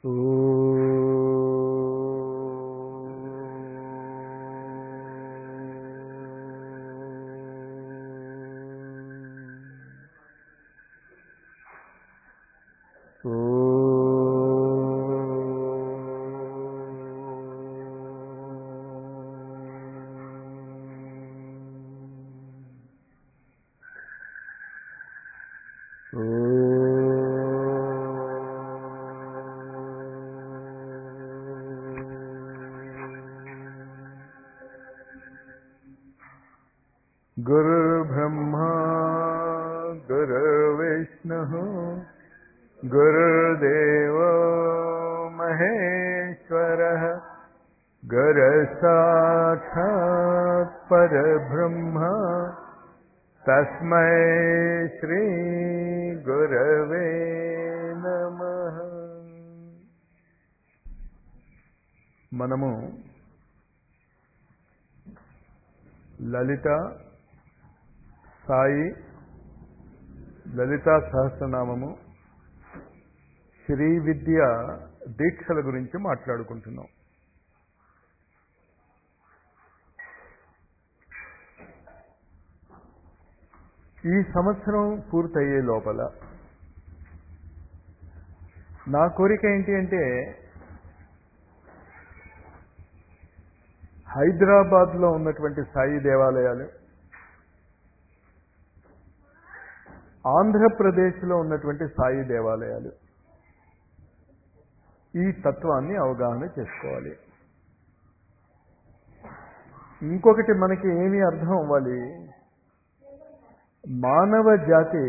गुरुर्ब्रह्मा गुरुर्विष्णुः गुरुर्देव महेश्वरः गुरसाक्षात् परब्रह्म तस्मै श्रीगुरवे नमः మనము లలిత సాయి లలితా సహస్రనామము శ్రీ విద్య దీక్షల గురించి మాట్లాడుకుంటున్నాం ఈ సంవత్సరం పూర్తయ్యే లోపల నా కోరిక ఏంటి అంటే హైదరాబాద్లో ఉన్నటువంటి సాయి దేవాలయాలు ఆంధ్రప్రదేశ్లో ఉన్నటువంటి సాయి దేవాలయాలు ఈ తత్వాన్ని అవగాహన చేసుకోవాలి ఇంకొకటి మనకి ఏమి అర్థం అవ్వాలి మానవ జాతి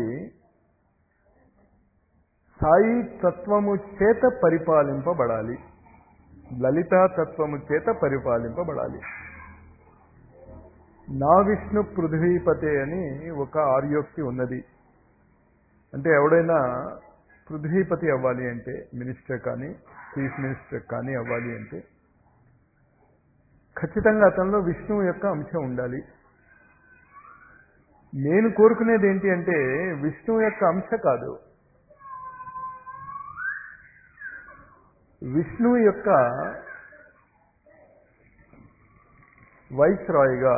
సాయి తత్వము చేత పరిపాలింపబడాలి లలితా తత్వము చేత పరిపాలింపబడాలి నా విష్ణు పృథ్వీపతే అని ఒక ఆర్యోక్తి ఉన్నది అంటే ఎవడైనా పృథ్వీపతి అవ్వాలి అంటే మినిస్టర్ కానీ చీఫ్ మినిస్టర్ కానీ అవ్వాలి అంటే ఖచ్చితంగా అతనిలో విష్ణువు యొక్క అంశం ఉండాలి నేను కోరుకునేది ఏంటి అంటే విష్ణువు యొక్క అంశ కాదు విష్ణువు యొక్క వైస్ రాయ్గా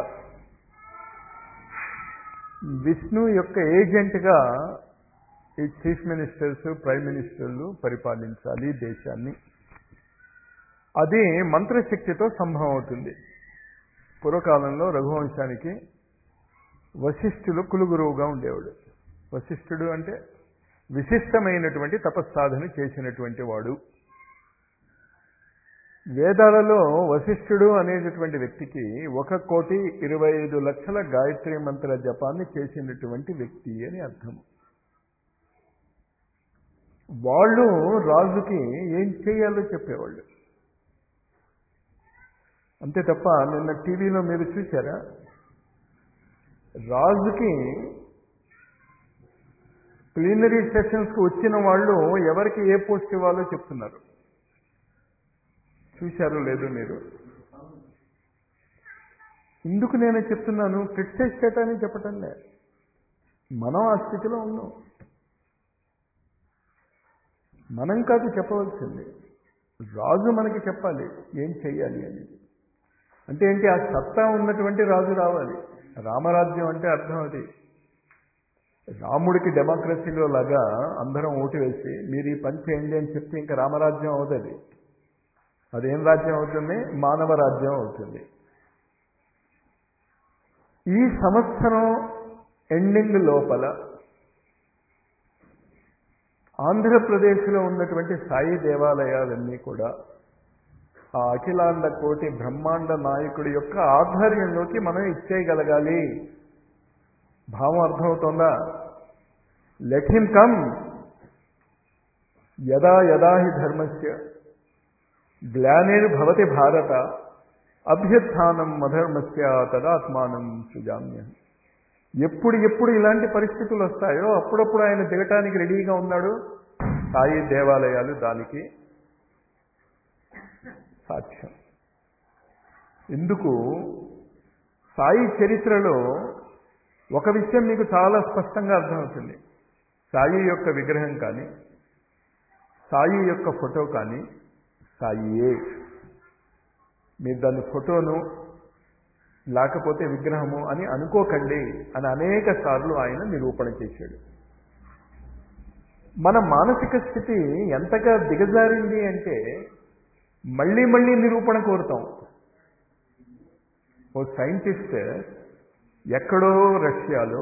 విష్ణు యొక్క ఏజెంట్గా ఈ చీఫ్ మినిస్టర్స్ ప్రైమ్ మినిస్టర్లు పరిపాలించాలి దేశాన్ని అది మంత్రశక్తితో సంభవం అవుతుంది పూర్వకాలంలో రఘువంశానికి వశిష్ఠులు కులుగురువుగా ఉండేవాడు వశిష్ఠుడు అంటే విశిష్టమైనటువంటి తపస్సాధన చేసినటువంటి వాడు వేదాలలో వశిష్ఠుడు అనేటటువంటి వ్యక్తికి ఒక కోటి ఇరవై ఐదు లక్షల గాయత్రి మంత్ర జపాన్ని చేసినటువంటి వ్యక్తి అని అర్థం వాళ్ళు రాజుకి ఏం చేయాలో చెప్పేవాళ్ళు అంతే తప్ప నిన్న టీవీలో మీరు చూసారా రాజుకి ప్లీనరీ సెషన్స్కి వచ్చిన వాళ్ళు ఎవరికి ఏ పోస్ట్ ఇవ్వాలో చెప్తున్నారు చూశారో లేదో మీరు ఇందుకు నేను చెప్తున్నాను క్రిటిసైజ్ చేయటానికి చెప్పటంలే మనం ఆ స్థితిలో ఉన్నాం మనం కాదు చెప్పవలసింది రాజు మనకి చెప్పాలి ఏం చెయ్యాలి అనేది అంటే ఏంటి ఆ సత్తా ఉన్నటువంటి రాజు రావాలి రామరాజ్యం అంటే అర్థం అది రాముడికి డెమోక్రసీలో లాగా అందరం ఓటు వేసి మీరు ఈ పని చేయండి అని చెప్తే ఇంకా రామరాజ్యం అవుతుంది అదేం రాజ్యం అవుతుంది మానవ రాజ్యం అవుతుంది ఈ సంవత్సరం ఎండింగ్ లోపల ఆంధ్రప్రదేశ్లో ఉన్నటువంటి సాయి దేవాలయాలన్నీ కూడా ఆ అఖిలాండ కోటి బ్రహ్మాండ నాయకుడి యొక్క ఆధ్వర్యంలోకి మనం ఇచ్చేయగలగాలి భావం అర్థమవుతోందా లెట్ హిమ్ కమ్ యదా యదా హి ధర్మస్య గ్లానిర్భవతి భారత అభ్యుత్థానం అధర్మస్య తదాత్మానం సుజామ్యం ఎప్పుడు ఎప్పుడు ఇలాంటి పరిస్థితులు వస్తాయో అప్పుడప్పుడు ఆయన దిగటానికి రెడీగా ఉన్నాడు సాయి దేవాలయాలు దానికి సాక్ష్యం ఎందుకు సాయి చరిత్రలో ఒక విషయం మీకు చాలా స్పష్టంగా అర్థమవుతుంది సాయి యొక్క విగ్రహం కానీ సాయి యొక్క ఫోటో కానీ సాయియే మీరు దాని ఫోటోను లేకపోతే విగ్రహము అని అనుకోకండి అని అనేక సార్లు ఆయన నిరూపణ చేశాడు మన మానసిక స్థితి ఎంతగా దిగజారింది అంటే మళ్ళీ మళ్ళీ నిరూపణ కోరుతాం ఓ సైంటిస్ట్ ఎక్కడో రష్యాలో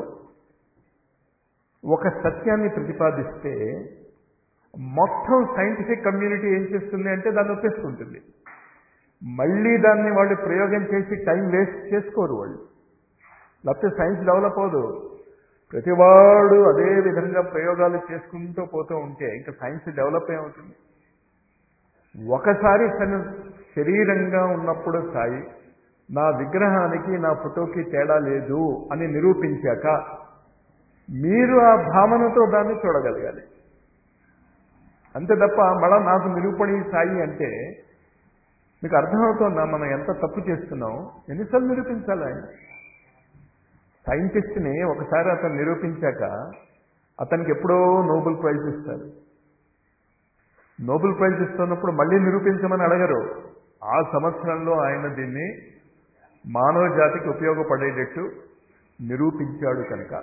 ఒక సత్యాన్ని ప్రతిపాదిస్తే మొత్తం సైంటిఫిక్ కమ్యూనిటీ ఏం చేస్తుంది అంటే దాన్ని ఒప్పేసుకుంటుంది మళ్ళీ దాన్ని వాళ్ళు ప్రయోగం చేసి టైం వేస్ట్ చేసుకోరు వాళ్ళు లేకపోతే సైన్స్ డెవలప్ అవ్వదు ప్రతివాడు అదే విధంగా ప్రయోగాలు చేసుకుంటూ పోతూ ఉంటే ఇంకా సైన్స్ డెవలప్ ఏమవుతుంది ఒకసారి తను శరీరంగా ఉన్నప్పుడు సాయి నా విగ్రహానికి నా ఫోటోకి తేడా లేదు అని నిరూపించాక మీరు ఆ భావనతో దాన్ని చూడగలగాలి అంతే తప్ప మళ్ళా నాకు నిరూపణ ఈ సాయి అంటే మీకు అర్థమవుతుందా మనం ఎంత తప్పు చేస్తున్నాం ఎన్నిసార్లు నిరూపించాలి ఆయన సైంటిస్ట్ని ఒకసారి అతను నిరూపించాక అతనికి ఎప్పుడో నోబెల్ ప్రైజ్ ఇస్తారు నోబెల్ ప్రైజ్ ఇస్తున్నప్పుడు మళ్ళీ నిరూపించమని అడగరు ఆ సంవత్సరంలో ఆయన దీన్ని మానవ జాతికి ఉపయోగపడేటట్టు నిరూపించాడు కనుక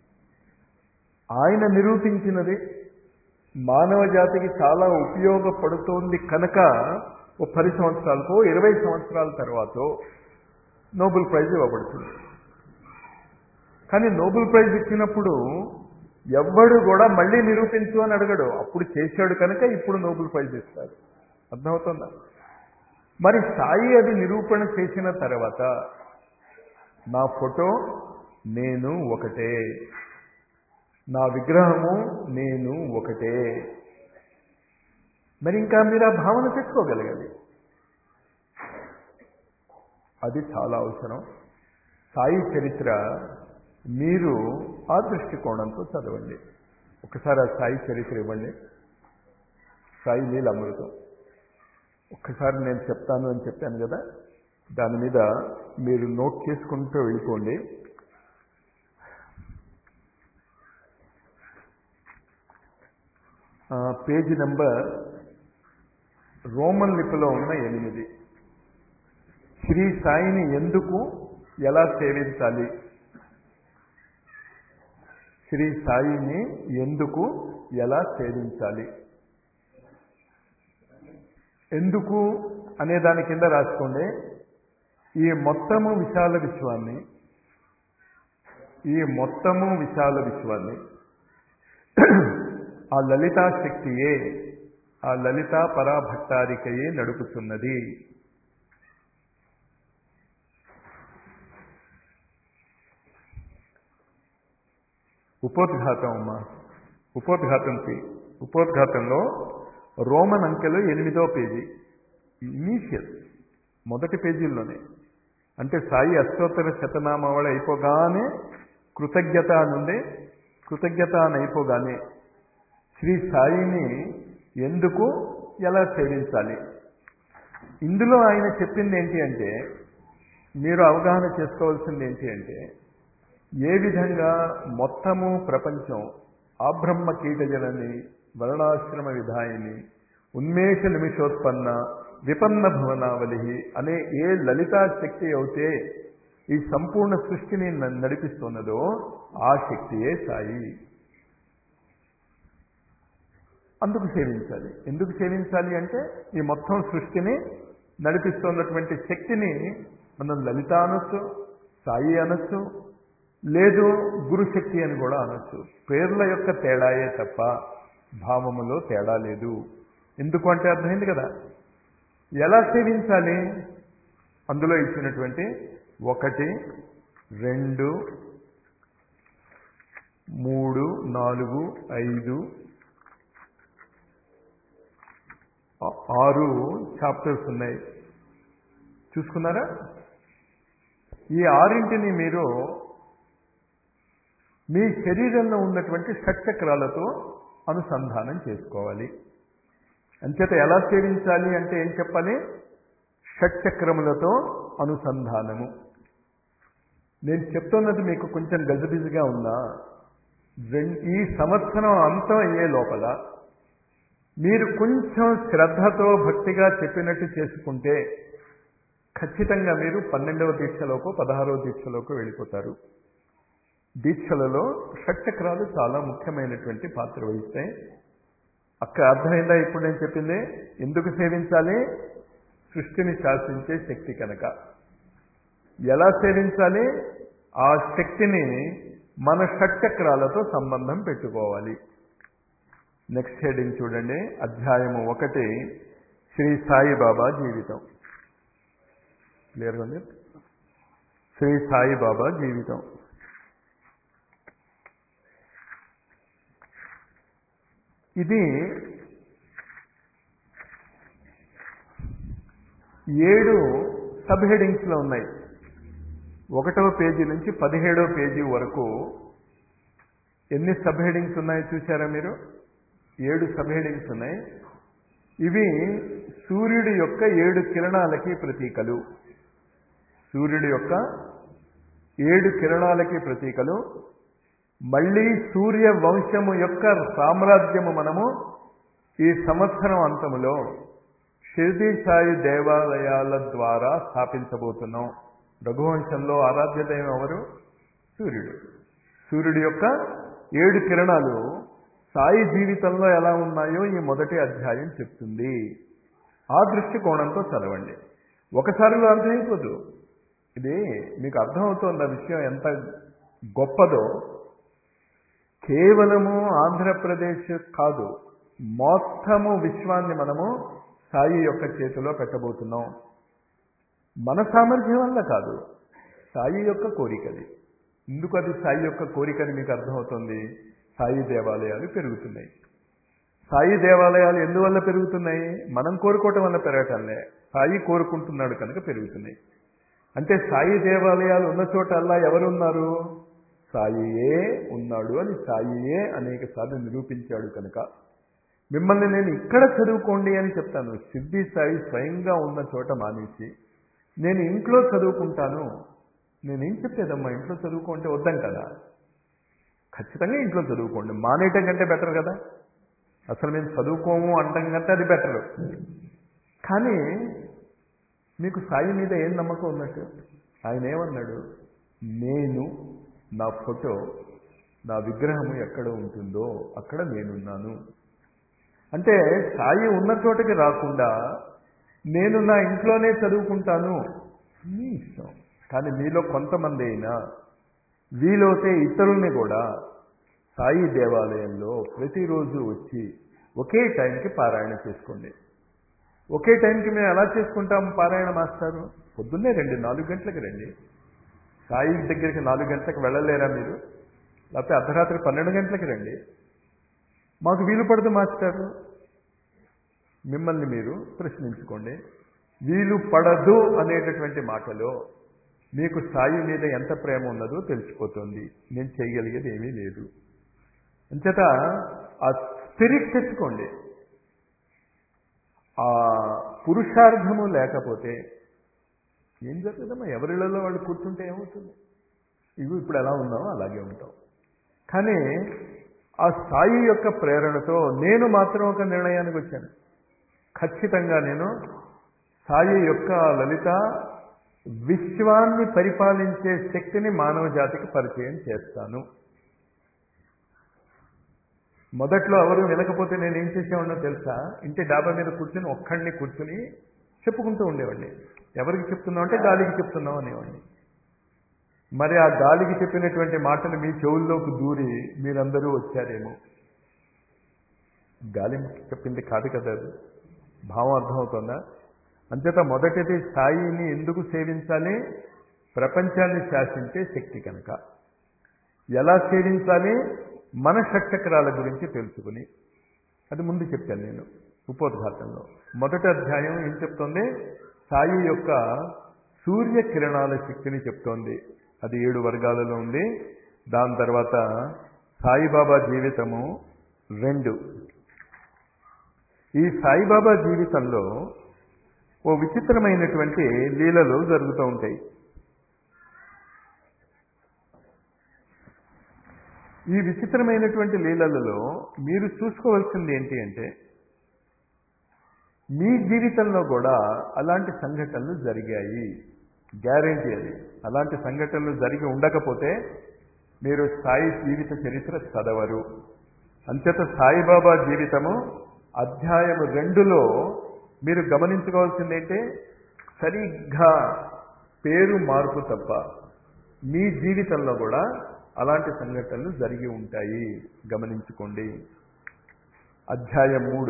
ఆయన నిరూపించినది మానవ జాతికి చాలా ఉపయోగపడుతోంది కనుక ఓ పది సంవత్సరాలకో ఇరవై సంవత్సరాల తర్వాత నోబెల్ ప్రైజ్ ఇవ్వబడుతుంది కానీ నోబెల్ ప్రైజ్ ఇచ్చినప్పుడు ఎవ్వడు కూడా మళ్ళీ నిరూపించు అని అడగడు అప్పుడు చేశాడు కనుక ఇప్పుడు నోబెల్ ప్రైజ్ ఇస్తారు అర్థమవుతుందా మరి సాయి అది నిరూపణ చేసిన తర్వాత నా ఫోటో నేను ఒకటే నా విగ్రహము నేను ఒకటే మరి ఇంకా మీరు ఆ భావన తెచ్చుకోగలగాలి అది చాలా అవసరం సాయి చరిత్ర మీరు ఆ దృష్టికోణంతో చదవండి ఒకసారి ఆ సాయి చరిత్ర ఇవ్వండి సాయి నీళ్ళ అమృతం ఒక్కసారి నేను చెప్తాను అని చెప్పాను కదా దాని మీద మీరు నోట్ చేసుకుంటూ వెళ్ళిపోండి పేజీ నెంబర్ రోమన్ లిపిలో ఉన్న ఎనిమిది శ్రీ సాయిని ఎందుకు ఎలా సేవించాలి శ్రీ సాయిని ఎందుకు ఎలా సేవించాలి ఎందుకు అనే దాని కింద రాసుకోండి ఈ మొత్తము విశాల విశ్వాన్ని ఈ మొత్తము విశాల విశ్వాన్ని ఆ లలితా శక్తియే ఆ లలితా పరాభట్టారికయే నడుపుతున్నది ఉపోద్ఘాతం అమ్మా ఉపోద్ఘాతంకి ఉపోద్ఘాతంలో రోమన్ అంకెలు ఎనిమిదో పేజీ ఇనీషియల్ మొదటి పేజీల్లోనే అంటే సాయి అష్టోత్తర శతనామావళి అయిపోగానే కృతజ్ఞత నుండి కృతజ్ఞత అని అయిపోగానే శ్రీ సాయిని ఎందుకు ఎలా సేవించాలి ఇందులో ఆయన చెప్పింది ఏంటి అంటే మీరు అవగాహన చేసుకోవాల్సింది ఏంటి అంటే ఏ విధంగా మొత్తము ప్రపంచం ఆబ్రహ్మ కీటజనని వర్ణాశ్రమ విధాయిని ఉన్మేష నిమిషోత్పన్న విపన్న భవనావలి అనే ఏ లలితా శక్తి అయితే ఈ సంపూర్ణ సృష్టిని నడిపిస్తున్నదో ఆ శక్తియే సాయి అందుకు సేవించాలి ఎందుకు సేవించాలి అంటే ఈ మొత్తం సృష్టిని నడిపిస్తున్నటువంటి శక్తిని మనం లలిత అనొచ్చు సాయి అనొచ్చు లేదు గురుశక్తి అని కూడా అనొచ్చు పేర్ల యొక్క తేడాయే తప్ప భావములో తేడా లేదు ఎందుకు అంటే అర్థమైంది కదా ఎలా సేవించాలి అందులో ఇచ్చినటువంటి ఒకటి రెండు మూడు నాలుగు ఐదు ఆరు చాప్టర్స్ ఉన్నాయి చూసుకున్నారా ఈ ఆరింటిని మీరు మీ శరీరంలో ఉన్నటువంటి షట్చక్రాలతో అనుసంధానం చేసుకోవాలి అంచేత ఎలా సేవించాలి అంటే ఏం చెప్పాలి షట్చక్రములతో అనుసంధానము నేను చెప్తున్నది మీకు కొంచెం గజిబిజిగా ఉన్నా ఈ సంవత్సరం అంతం అయ్యే లోపల మీరు కొంచెం శ్రద్ధతో భక్తిగా చెప్పినట్టు చేసుకుంటే ఖచ్చితంగా మీరు పన్నెండవ దీక్షలోకో పదహారవ దీక్షలోకి వెళ్ళిపోతారు దీక్షలలో షట్చక్రాలు చాలా ముఖ్యమైనటువంటి పాత్ర వహిస్తాయి అక్కడ అర్థమైందా ఇప్పుడు నేను చెప్పింది ఎందుకు సేవించాలి సృష్టిని శాసించే శక్తి కనుక ఎలా సేవించాలి ఆ శక్తిని మన షట్చక్రాలతో సంబంధం పెట్టుకోవాలి నెక్స్ట్ హెడింగ్ చూడండి అధ్యాయము ఒకటి శ్రీ సాయిబాబా జీవితం క్లియర్గా ఉంది శ్రీ సాయిబాబా జీవితం ఇది ఏడు సబ్ హెడింగ్స్లో ఉన్నాయి ఒకటవ పేజీ నుంచి పదిహేడవ పేజీ వరకు ఎన్ని సబ్ హెడింగ్స్ ఉన్నాయో చూసారా మీరు ఏడు సబ్ హెడింగ్స్ ఉన్నాయి ఇవి సూర్యుడి యొక్క ఏడు కిరణాలకి ప్రతీకలు సూర్యుడి యొక్క ఏడు కిరణాలకి ప్రతీకలు మళ్ళీ సూర్య వంశము యొక్క సామ్రాజ్యము మనము ఈ సంవత్సరం అంతములో షిర్దీ సాయి దేవాలయాల ద్వారా స్థాపించబోతున్నాం రఘువంశంలో ఆరాధ్య దైవం ఎవరు సూర్యుడు సూర్యుడి యొక్క ఏడు కిరణాలు సాయి జీవితంలో ఎలా ఉన్నాయో ఈ మొదటి అధ్యాయం చెప్తుంది ఆ దృష్టికోణంతో చదవండి ఒకసారిలో అర్థమైపోదు ఇది మీకు అర్థమవుతోంది ఆ విషయం ఎంత గొప్పదో కేవలము ఆంధ్రప్రదేశ్ కాదు మొత్తము విశ్వాన్ని మనము సాయి యొక్క చేతిలో పెట్టబోతున్నాం మన సామర్థ్యం వల్ల కాదు సాయి యొక్క కోరికది ఎందుకు అది సాయి యొక్క కోరికని మీకు అర్థమవుతుంది సాయి దేవాలయాలు పెరుగుతున్నాయి సాయి దేవాలయాలు ఎందువల్ల పెరుగుతున్నాయి మనం కోరుకోవటం వల్ల పెరగటంలే సాయి కోరుకుంటున్నాడు కనుక పెరుగుతున్నాయి అంటే సాయి దేవాలయాలు ఉన్న చోటల్లా ఎవరున్నారు సాయియే ఉన్నాడు అని సాయియే అనేక సార్లు నిరూపించాడు కనుక మిమ్మల్ని నేను ఇక్కడ చదువుకోండి అని చెప్తాను సిద్ధి సాయి స్వయంగా ఉన్న చోట మానేసి నేను ఇంట్లో చదువుకుంటాను నేనేం చెప్పేదమ్మా ఇంట్లో చదువుకుంటే వద్దాం కదా ఖచ్చితంగా ఇంట్లో చదువుకోండి మానేయటం కంటే బెటర్ కదా అసలు మేము చదువుకోము అంటాం కంటే అది బెటర్ కానీ మీకు సాయి మీద ఏం నమ్మకం ఉన్నట్టు ఆయన ఏమన్నాడు నేను నా ఫోటో నా విగ్రహము ఎక్కడ ఉంటుందో అక్కడ నేనున్నాను అంటే సాయి ఉన్న చోటకి రాకుండా నేను నా ఇంట్లోనే చదువుకుంటాను మీ ఇష్టం కానీ మీలో కొంతమంది అయినా వీలైతే ఇతరుల్ని కూడా సాయి దేవాలయంలో ప్రతిరోజు వచ్చి ఒకే టైంకి పారాయణ చేసుకోండి ఒకే టైంకి మేము ఎలా చేసుకుంటాం పారాయణ మాస్టారు పొద్దున్నే రండి నాలుగు గంటలకు రండి సాయి దగ్గరికి నాలుగు గంటలకు వెళ్ళలేరా మీరు లేకపోతే అర్ధరాత్రి పన్నెండు గంటలకు రండి మాకు వీలు పడదు మాస్టారు మిమ్మల్ని మీరు ప్రశ్నించుకోండి వీలు పడదు అనేటటువంటి మాటలో మీకు సాయి మీద ఎంత ప్రేమ ఉన్నదో తెలిసిపోతుంది నేను చేయగలిగేది ఏమీ లేదు అంచేత ఆ స్పిరిట్ తెచ్చుకోండి ఆ పురుషార్థము లేకపోతే ఏం జరుగుతుందమ్మా ఎవరిళ్ళలో వాళ్ళు కూర్చుంటే ఏమవుతుంది ఇవి ఇప్పుడు ఎలా ఉన్నామో అలాగే ఉంటాం కానీ ఆ సాయి యొక్క ప్రేరణతో నేను మాత్రం ఒక నిర్ణయానికి వచ్చాను ఖచ్చితంగా నేను సాయి యొక్క లలిత విశ్వాన్ని పరిపాలించే శక్తిని మానవ జాతికి పరిచయం చేస్తాను మొదట్లో ఎవరు వినకపోతే నేను ఏం చేసేవాడినో తెలుసా ఇంటి డాబా మీద కూర్చుని ఒక్కడిని కూర్చుని చెప్పుకుంటూ ఉండేవాడిని ఎవరికి చెప్తున్నావు అంటే గాలికి చెప్తున్నావు అనేవాడిని మరి ఆ గాలికి చెప్పినటువంటి మాటలు మీ చెవుల్లోకి దూరి మీరందరూ వచ్చారేమో గాలి చెప్పింది కాదు కదా అది భావం అర్థమవుతుందా అంచేత మొదటిది సాయిని ఎందుకు సేవించాలి ప్రపంచాన్ని శాసించే శక్తి కనుక ఎలా సేవించాలి మన షట్చక్రాల గురించి తెలుసుకుని అది ముందు చెప్పాను నేను ఉపోద్ఘాతంలో మొదటి అధ్యాయం ఏం చెప్తోంది సాయి యొక్క సూర్య కిరణాల శక్తిని చెప్తోంది అది ఏడు వర్గాలలో ఉంది దాని తర్వాత సాయిబాబా జీవితము రెండు ఈ సాయిబాబా జీవితంలో ఓ విచిత్రమైనటువంటి లీలలు జరుగుతూ ఉంటాయి ఈ విచిత్రమైనటువంటి లీలలలో మీరు చూసుకోవాల్సింది ఏంటి అంటే మీ జీవితంలో కూడా అలాంటి సంఘటనలు జరిగాయి గ్యారెంటీ అది అలాంటి సంఘటనలు జరిగి ఉండకపోతే మీరు సాయి జీవిత చరిత్ర చదవరు అంచేత సాయిబాబా జీవితము అధ్యాయము రెండులో మీరు గమనించుకోవాల్సిందేంటే సరిగ్గా పేరు మార్పు తప్ప మీ జీవితంలో కూడా అలాంటి సంఘటనలు జరిగి ఉంటాయి గమనించుకోండి అధ్యాయం మూడు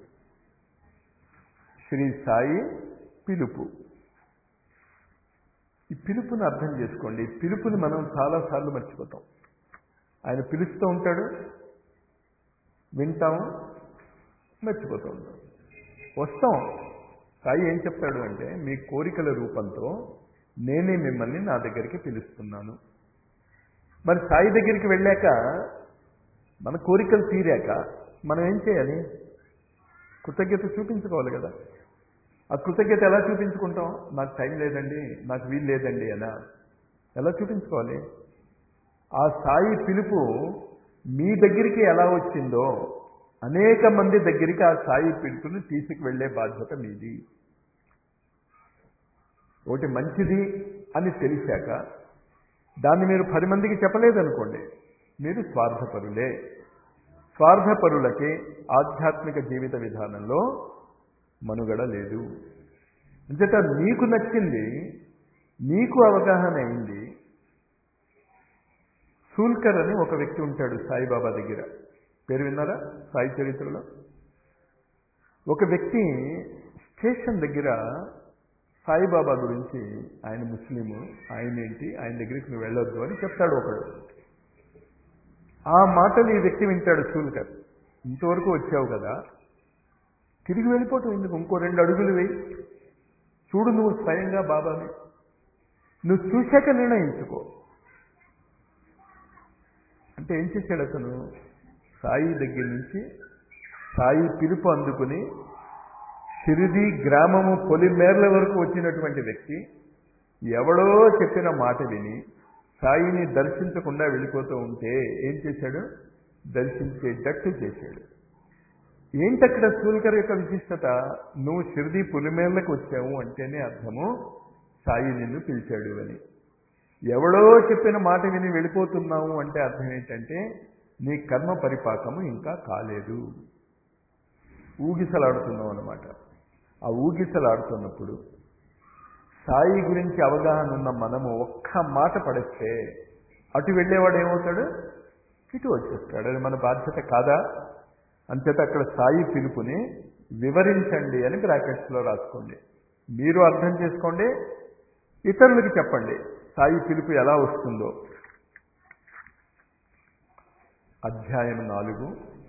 శ్రీ సాయి పిలుపు ఈ పిలుపుని అర్థం చేసుకోండి ఈ పిలుపుని మనం చాలాసార్లు మర్చిపోతాం ఆయన పిలుస్తూ ఉంటాడు వింటాం మర్చిపోతూ ఉంటాం వస్తాం సాయి ఏం చెప్తాడు అంటే మీ కోరికల రూపంతో నేనే మిమ్మల్ని నా దగ్గరికి పిలుస్తున్నాను మరి సాయి దగ్గరికి వెళ్ళాక మన కోరికలు తీరాక మనం ఏం చేయాలి కృతజ్ఞత చూపించుకోవాలి కదా ఆ కృతజ్ఞత ఎలా చూపించుకుంటాం నాకు టైం లేదండి నాకు వీలు లేదండి అనా ఎలా చూపించుకోవాలి ఆ సాయి పిలుపు మీ దగ్గరికి ఎలా వచ్చిందో అనేక మంది దగ్గరికి ఆ సాయి పిలుపుని తీసుకువెళ్లే బాధ్యత మీది ఒకటి మంచిది అని తెలిసాక దాన్ని మీరు పది మందికి చెప్పలేదనుకోండి మీరు స్వార్థపరులే స్వార్థపరులకి ఆధ్యాత్మిక జీవిత విధానంలో మనుగడ లేదు అంచేత నీకు నచ్చింది నీకు అవగాహన అయింది సూల్కర్ అని ఒక వ్యక్తి ఉంటాడు సాయిబాబా దగ్గర పేరు విన్నారా సాయి చరిత్రలో ఒక వ్యక్తి స్టేషన్ దగ్గర సాయిబాబా గురించి ఆయన ముస్లిము ఆయన ఏంటి ఆయన దగ్గరికి నువ్వు వెళ్ళొద్దు అని చెప్తాడు ఒకడు ఆ మాటలు ఈ వ్యక్తి వింటాడు సూల్కర్ ఇంతవరకు వచ్చావు కదా తిరిగి వెళ్ళిపోవటం ఎందుకు ఇంకో రెండు అడుగులు వేయి చూడు నువ్వు స్వయంగా బాబాని నువ్వు చూశాక నిర్ణయించుకో అంటే ఏం చేశాడు అతను సాయి దగ్గర నుంచి సాయి పిలుపు అందుకుని షిరిది గ్రామము పొలిమేర్ల వరకు వచ్చినటువంటి వ్యక్తి ఎవడో చెప్పిన మాట విని సాయిని దర్శించకుండా వెళ్ళిపోతూ ఉంటే ఏం చేశాడు దర్శించేటట్టు చేశాడు ఏంటక్కడ సూల్కర్ యొక్క విశిష్టత నువ్వు షిరిది పులిమేర్లకు వచ్చావు అంటేనే అర్థము సాయి నిన్ను పిలిచాడు అని ఎవడో చెప్పిన మాట విని వెళ్ళిపోతున్నావు అంటే అర్థం ఏంటంటే నీ కర్మ పరిపాకము ఇంకా కాలేదు ఊగిసలాడుతున్నావు అనమాట ఆ ఊగిసలాడుతున్నప్పుడు సాయి గురించి అవగాహన ఉన్న మనము ఒక్క మాట పడేస్తే అటు వెళ్ళేవాడు ఏమవుతాడు ఇటు వచ్చేస్తాడు అది మన బాధ్యత కాదా అంచేత అక్కడ సాయి పిలుపుని వివరించండి అని బ్రాకెట్స్లో రాసుకోండి మీరు అర్థం చేసుకోండి ఇతరులకి చెప్పండి సాయి పిలుపు ఎలా వస్తుందో అధ్యాయం నాలుగు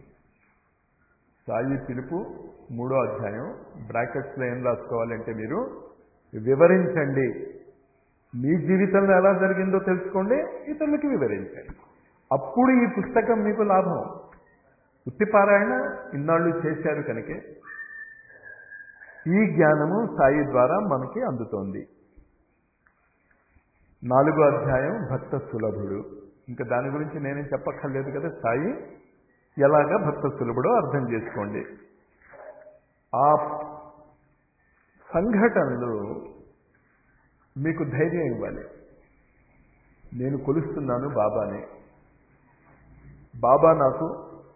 సాయి పిలుపు మూడో అధ్యాయం బ్రాకెట్స్లో ఏం రాసుకోవాలంటే మీరు వివరించండి మీ జీవితంలో ఎలా జరిగిందో తెలుసుకోండి ఇతరులకి వివరించండి అప్పుడు ఈ పుస్తకం మీకు లాభం ఉత్తిపారాయణ ఇన్నాళ్ళు చేశారు కనుకే ఈ జ్ఞానము సాయి ద్వారా మనకి అందుతోంది నాలుగో అధ్యాయం భక్త సులభుడు ఇంకా దాని గురించి నేనేం చెప్పక్కర్లేదు కదా సాయి ఎలాగా భక్త సులభుడో అర్థం చేసుకోండి ఆ సంఘటనలు మీకు ధైర్యం ఇవ్వాలి నేను కొలుస్తున్నాను బాబాని బాబా నాకు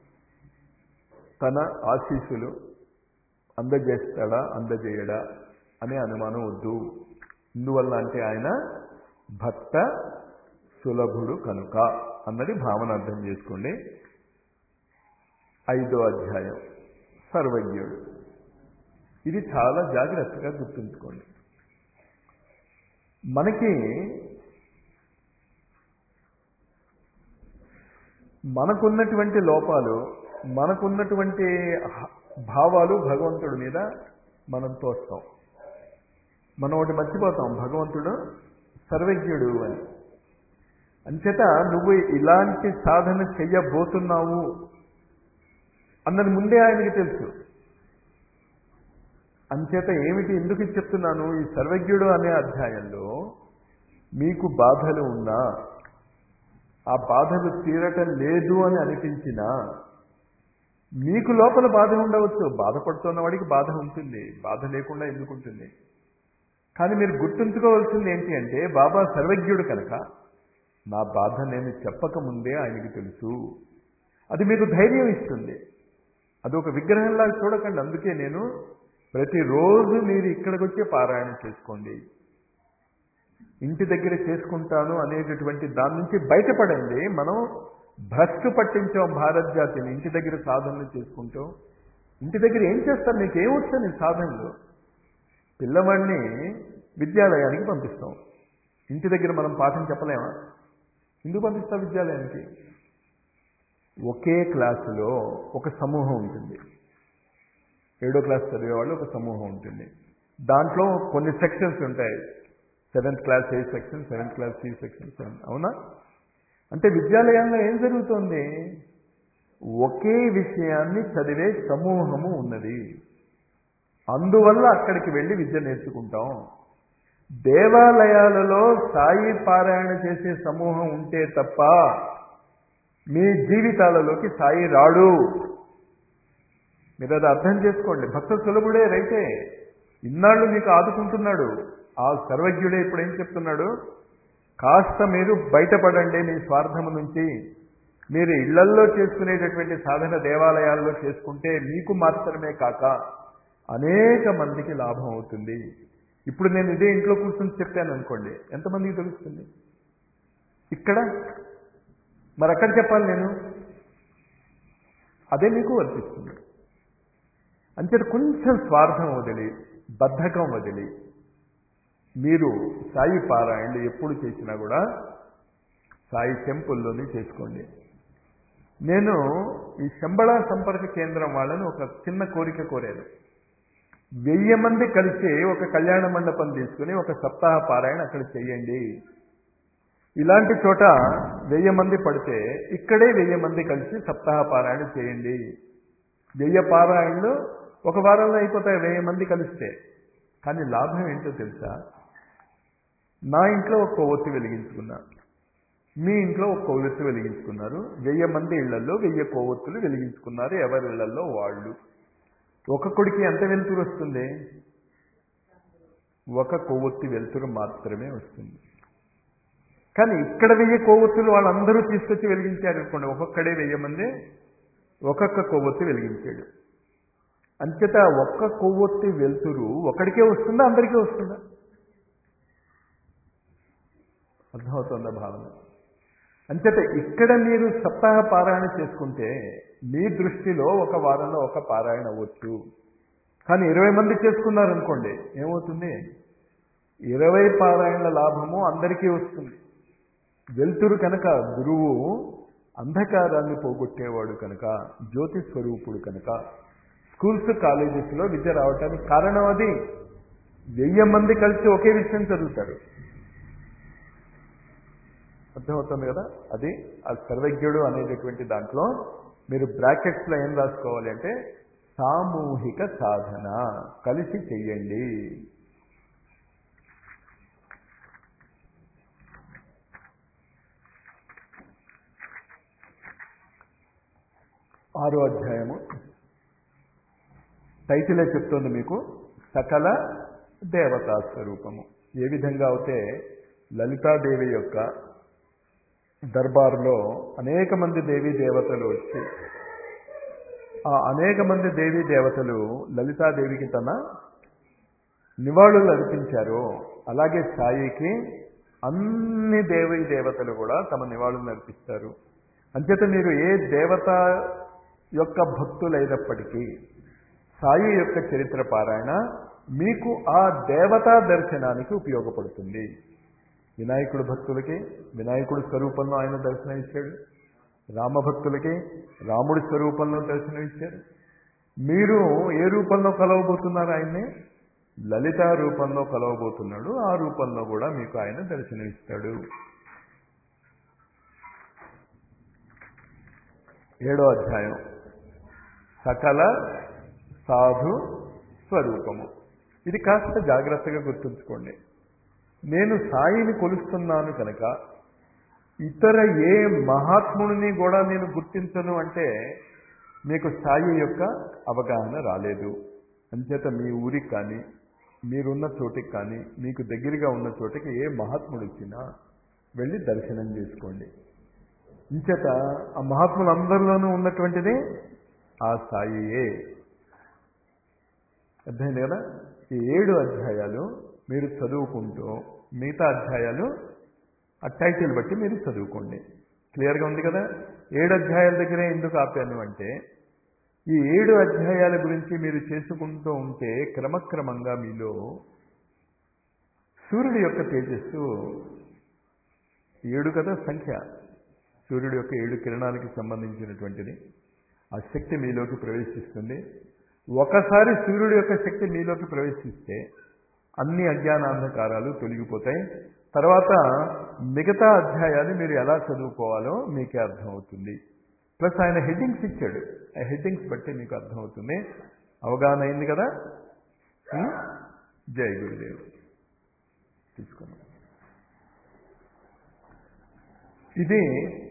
తన ఆశీస్సులు అందజేస్తాడా అందజేయడా అనే అనుమానం వద్దు ఇందువల్ల అంటే ఆయన భక్త సులభుడు కనుక అన్నది భావన అర్థం చేసుకోండి ఐదో అధ్యాయం సర్వజ్ఞుడు ఇది చాలా జాగ్రత్తగా గుర్తుంచుకోండి మనకి మనకున్నటువంటి లోపాలు మనకున్నటువంటి భావాలు భగవంతుడి మీద మనం తోస్తాం మనం ఒకటి మర్చిపోతాం భగవంతుడు సర్వజ్ఞుడు అని అంచేత నువ్వు ఇలాంటి సాధన చెయ్యబోతున్నావు అన్నది ముందే ఆయనకి తెలుసు అంచేత ఏమిటి ఎందుకు చెప్తున్నాను ఈ సర్వజ్ఞుడు అనే అధ్యాయంలో మీకు బాధలు ఉన్నా ఆ బాధలు తీరటం లేదు అని అనిపించినా మీకు లోపల బాధ ఉండవచ్చు బాధపడుతున్న వాడికి బాధ ఉంటుంది బాధ లేకుండా ఎందుకు ఉంటుంది కానీ మీరు గుర్తుంచుకోవాల్సింది ఏంటి అంటే బాబా సర్వజ్ఞుడు కనుక నా బాధ నేను చెప్పకముందే ఆయనకి తెలుసు అది మీకు ధైర్యం ఇస్తుంది అది ఒక విగ్రహంలాగా చూడకండి అందుకే నేను ప్రతిరోజు మీరు ఇక్కడికి వచ్చి పారాయణ చేసుకోండి ఇంటి దగ్గర చేసుకుంటాను అనేటటువంటి దాని నుంచి బయటపడండి మనం భ్రష్టు పట్టించాం భారత్ జాతిని ఇంటి దగ్గర సాధనలు చేసుకుంటాం ఇంటి దగ్గర ఏం చేస్తాం మీకు ఏమొస్తుంది సాధనలు పిల్లవాడిని విద్యాలయానికి పంపిస్తాం ఇంటి దగ్గర మనం పాఠం చెప్పలేమా ఎందుకు పంపిస్తాం విద్యాలయానికి ఒకే క్లాసులో ఒక సమూహం ఉంటుంది ఏడో క్లాస్ చదివే వాళ్ళు ఒక సమూహం ఉంటుంది దాంట్లో కొన్ని సెక్షన్స్ ఉంటాయి seventh class A section seventh class C section seven అవునా అంటే విద్యాలయంలో ఏం జరుగుతుంది ఒకే విషయాన్ని చదివే సమూహము ఉన్నది అందువల్ల అక్కడికి వెళ్ళి విద్య నేర్చుకుంటాం దేవాలయాలలో సాయి పారాయణ చేసే సమూహం ఉంటే తప్ప మీ జీవితాలలోకి సాయి రాడు మీరు అది అర్థం చేసుకోండి భక్త సులభుడే రైతే ఇన్నాళ్ళు మీకు ఆదుకుంటున్నాడు ఆ సర్వజ్ఞుడే ఇప్పుడు ఏం చెప్తున్నాడు కాస్త మీరు బయటపడండి మీ స్వార్థము నుంచి మీరు ఇళ్లల్లో చేసుకునేటటువంటి సాధన దేవాలయాల్లో చేసుకుంటే మీకు మాత్రమే కాక అనేక మందికి లాభం అవుతుంది ఇప్పుడు నేను ఇదే ఇంట్లో కూర్చొని చెప్పాను అనుకోండి ఎంతమందికి తెలుస్తుంది ఇక్కడ మరి ఎక్కడ చెప్పాలి నేను అదే మీకు వర్తిస్తుంది అంచేత కొంచెం స్వార్థం వదిలి బద్ధకం వదిలి మీరు సాయి పారాయణలు ఎప్పుడు చేసినా కూడా సాయి టెంపుల్లోనే చేసుకోండి నేను ఈ శంబళ సంపర్క కేంద్రం వాళ్ళని ఒక చిన్న కోరిక కోరాను వెయ్యి మంది కలిసి ఒక కళ్యాణ మండపం తీసుకుని ఒక సప్తాహ పారాయణ అక్కడ చేయండి ఇలాంటి చోట వెయ్యి మంది పడితే ఇక్కడే వెయ్యి మంది కలిసి సప్తాహ పారాయణ చేయండి వెయ్యి పారాయణలు ఒక వారంలో అయిపోతాయి వెయ్యి మంది కలిస్తే కానీ లాభం ఏంటో తెలుసా నా ఇంట్లో ఒక కొవ్వొత్తి వెలిగించుకున్నా మీ ఇంట్లో ఒక కొవ్వొత్తి వెలిగించుకున్నారు వెయ్యి మంది ఇళ్లలో వెయ్యి కొవ్వొత్తులు వెలిగించుకున్నారు ఎవరి ఇళ్లలో వాళ్ళు ఒక్కొక్కడికి ఎంత వెలుతురు వస్తుంది ఒక కొవ్వొత్తి వెలుతురు మాత్రమే వస్తుంది కానీ ఇక్కడ వెయ్యి కొవ్వొత్తులు వాళ్ళందరూ తీసుకొచ్చి వెలిగించారు అనుకోండి ఒక్కొక్కడే వెయ్యి మంది ఒక్కొక్క కొవ్వొత్తి వెలిగించాడు అంచేత ఒక్క కొవ్వొత్తి వెలుతురు ఒకడికే వస్తుందా అందరికీ వస్తుందా అర్థమవుతుందా భావన అంచేత ఇక్కడ మీరు సప్తాహ పారాయణ చేసుకుంటే మీ దృష్టిలో ఒక వారంలో ఒక పారాయణ అవ్వచ్చు కానీ ఇరవై మంది చేసుకున్నారనుకోండి ఏమవుతుంది ఇరవై పారాయణల లాభము అందరికీ వస్తుంది వెలుతురు కనుక గురువు అంధకారాన్ని పోగొట్టేవాడు కనుక జ్యోతి స్వరూపుడు కనుక స్కూల్స్ కాలేజెస్లో విద్య రావటానికి కారణం అది వెయ్యి మంది కలిసి ఒకే విషయం చదువుతారు అర్థమవుతుంది కదా అది ఆ సర్వజ్ఞుడు అనేటటువంటి దాంట్లో మీరు బ్రాకెట్స్లో ఏం రాసుకోవాలి అంటే సామూహిక సాధన కలిసి చెయ్యండి ఆరో అధ్యాయము టైటిలే చెప్తోంది మీకు సకల దేవతా స్వరూపము ఏ విధంగా అయితే లలితాదేవి యొక్క దర్బార్లో అనేక మంది దేవీ దేవతలు వచ్చి ఆ అనేక మంది దేవీ దేవతలు లలితాదేవికి తన నివాళులు అర్పించారు అలాగే సాయికి అన్ని దేవీ దేవతలు కూడా తమ నివాళులు అర్పిస్తారు అంచేత మీరు ఏ దేవత యొక్క భక్తులైనప్పటికీ సాయి యొక్క చరిత్ర పారాయణ మీకు ఆ దేవతా దర్శనానికి ఉపయోగపడుతుంది వినాయకుడు భక్తులకి వినాయకుడి స్వరూపంలో ఆయన దర్శనం ఇచ్చాడు రామభక్తులకి రాముడి స్వరూపంలో దర్శనం ఇచ్చారు మీరు ఏ రూపంలో కలవబోతున్నారు ఆయన్ని లలిత రూపంలో కలవబోతున్నాడు ఆ రూపంలో కూడా మీకు ఆయన దర్శనం ఇస్తాడు ఏడో అధ్యాయం సకల సాధు స్వరూపము ఇది కాస్త జాగ్రత్తగా గుర్తుంచుకోండి నేను సాయిని కొలుస్తున్నాను కనుక ఇతర ఏ మహాత్ముడిని కూడా నేను గుర్తించను అంటే మీకు సాయి యొక్క అవగాహన రాలేదు అంచేత మీ ఊరికి కానీ మీరున్న చోటికి కానీ మీకు దగ్గరగా ఉన్న చోటికి ఏ మహాత్ముడు వచ్చినా వెళ్ళి దర్శనం చేసుకోండి ఇంచేత ఆ మహాత్ములందరిలోనూ ఉన్నటువంటిది ఆ సాయియే అర్థమైంది కదా ఈ ఏడు అధ్యాయాలు మీరు చదువుకుంటూ మిగతా అధ్యాయాలు ఆ టైటిల్ బట్టి మీరు చదువుకోండి క్లియర్గా ఉంది కదా ఏడు అధ్యాయాల దగ్గరే ఎందుకు ఆపాను అంటే ఈ ఏడు అధ్యాయాల గురించి మీరు చేసుకుంటూ ఉంటే క్రమక్రమంగా మీలో సూర్యుడి యొక్క తేజస్సు ఏడు కదా సంఖ్య సూర్యుడి యొక్క ఏడు కిరణాలకి సంబంధించినటువంటిది ఆ శక్తి మీలోకి ప్రవేశిస్తుంది ఒకసారి సూర్యుడి యొక్క శక్తి మీలోకి ప్రవేశిస్తే అన్ని అజ్ఞానాంధకారాలు తొలగిపోతాయి తర్వాత మిగతా అధ్యాయాన్ని మీరు ఎలా చదువుకోవాలో మీకే అర్థమవుతుంది ప్లస్ ఆయన హెడ్డింగ్స్ ఇచ్చాడు ఆ హెడ్డింగ్స్ బట్టి మీకు అర్థమవుతుంది అవగాహన అయింది కదా ఉం? జై గురుదేవ్ తీసుకున్నాం ఇది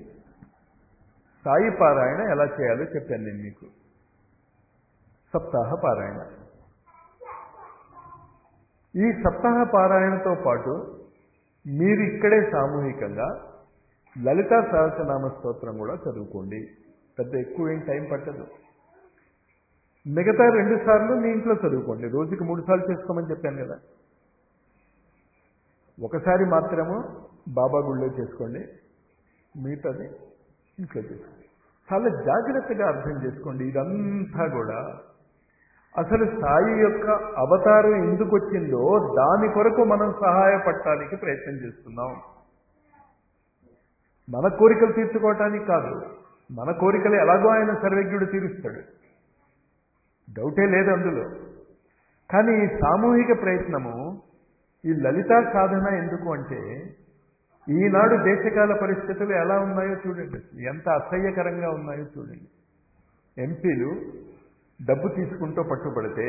సాయి పారాయణ ఎలా చేయాలో చెప్పాను నేను మీకు సప్తాహ పారాయణ ఈ సప్తాహ పారాయణతో పాటు మీరు ఇక్కడే సామూహికంగా లలితా సహస్రనామ స్తోత్రం కూడా చదువుకోండి పెద్ద ఎక్కువ ఏం టైం పట్టదు మిగతా రెండు సార్లు మీ ఇంట్లో చదువుకోండి రోజుకి మూడు సార్లు చేసుకోమని చెప్పాను కదా ఒకసారి మాత్రము బాబా గుళ్ళో చేసుకోండి మిగతాది ఇంట్లో చేసుకోండి చాలా జాగ్రత్తగా అర్థం చేసుకోండి ఇదంతా కూడా అసలు సాయి యొక్క అవతారం ఎందుకు వచ్చిందో దాని కొరకు మనం సహాయపడటానికి ప్రయత్నం చేస్తున్నాం మన కోరికలు తీర్చుకోవటానికి కాదు మన కోరికలు ఎలాగో ఆయన సర్వజ్ఞుడు తీరుస్తాడు డౌటే లేదు అందులో కానీ ఈ సామూహిక ప్రయత్నము ఈ లలితా సాధన ఎందుకు అంటే ఈనాడు దేశకాల పరిస్థితులు ఎలా ఉన్నాయో చూడండి ఎంత అసహ్యకరంగా ఉన్నాయో చూడండి ఎంపీలు డబ్బు తీసుకుంటూ పట్టుబడితే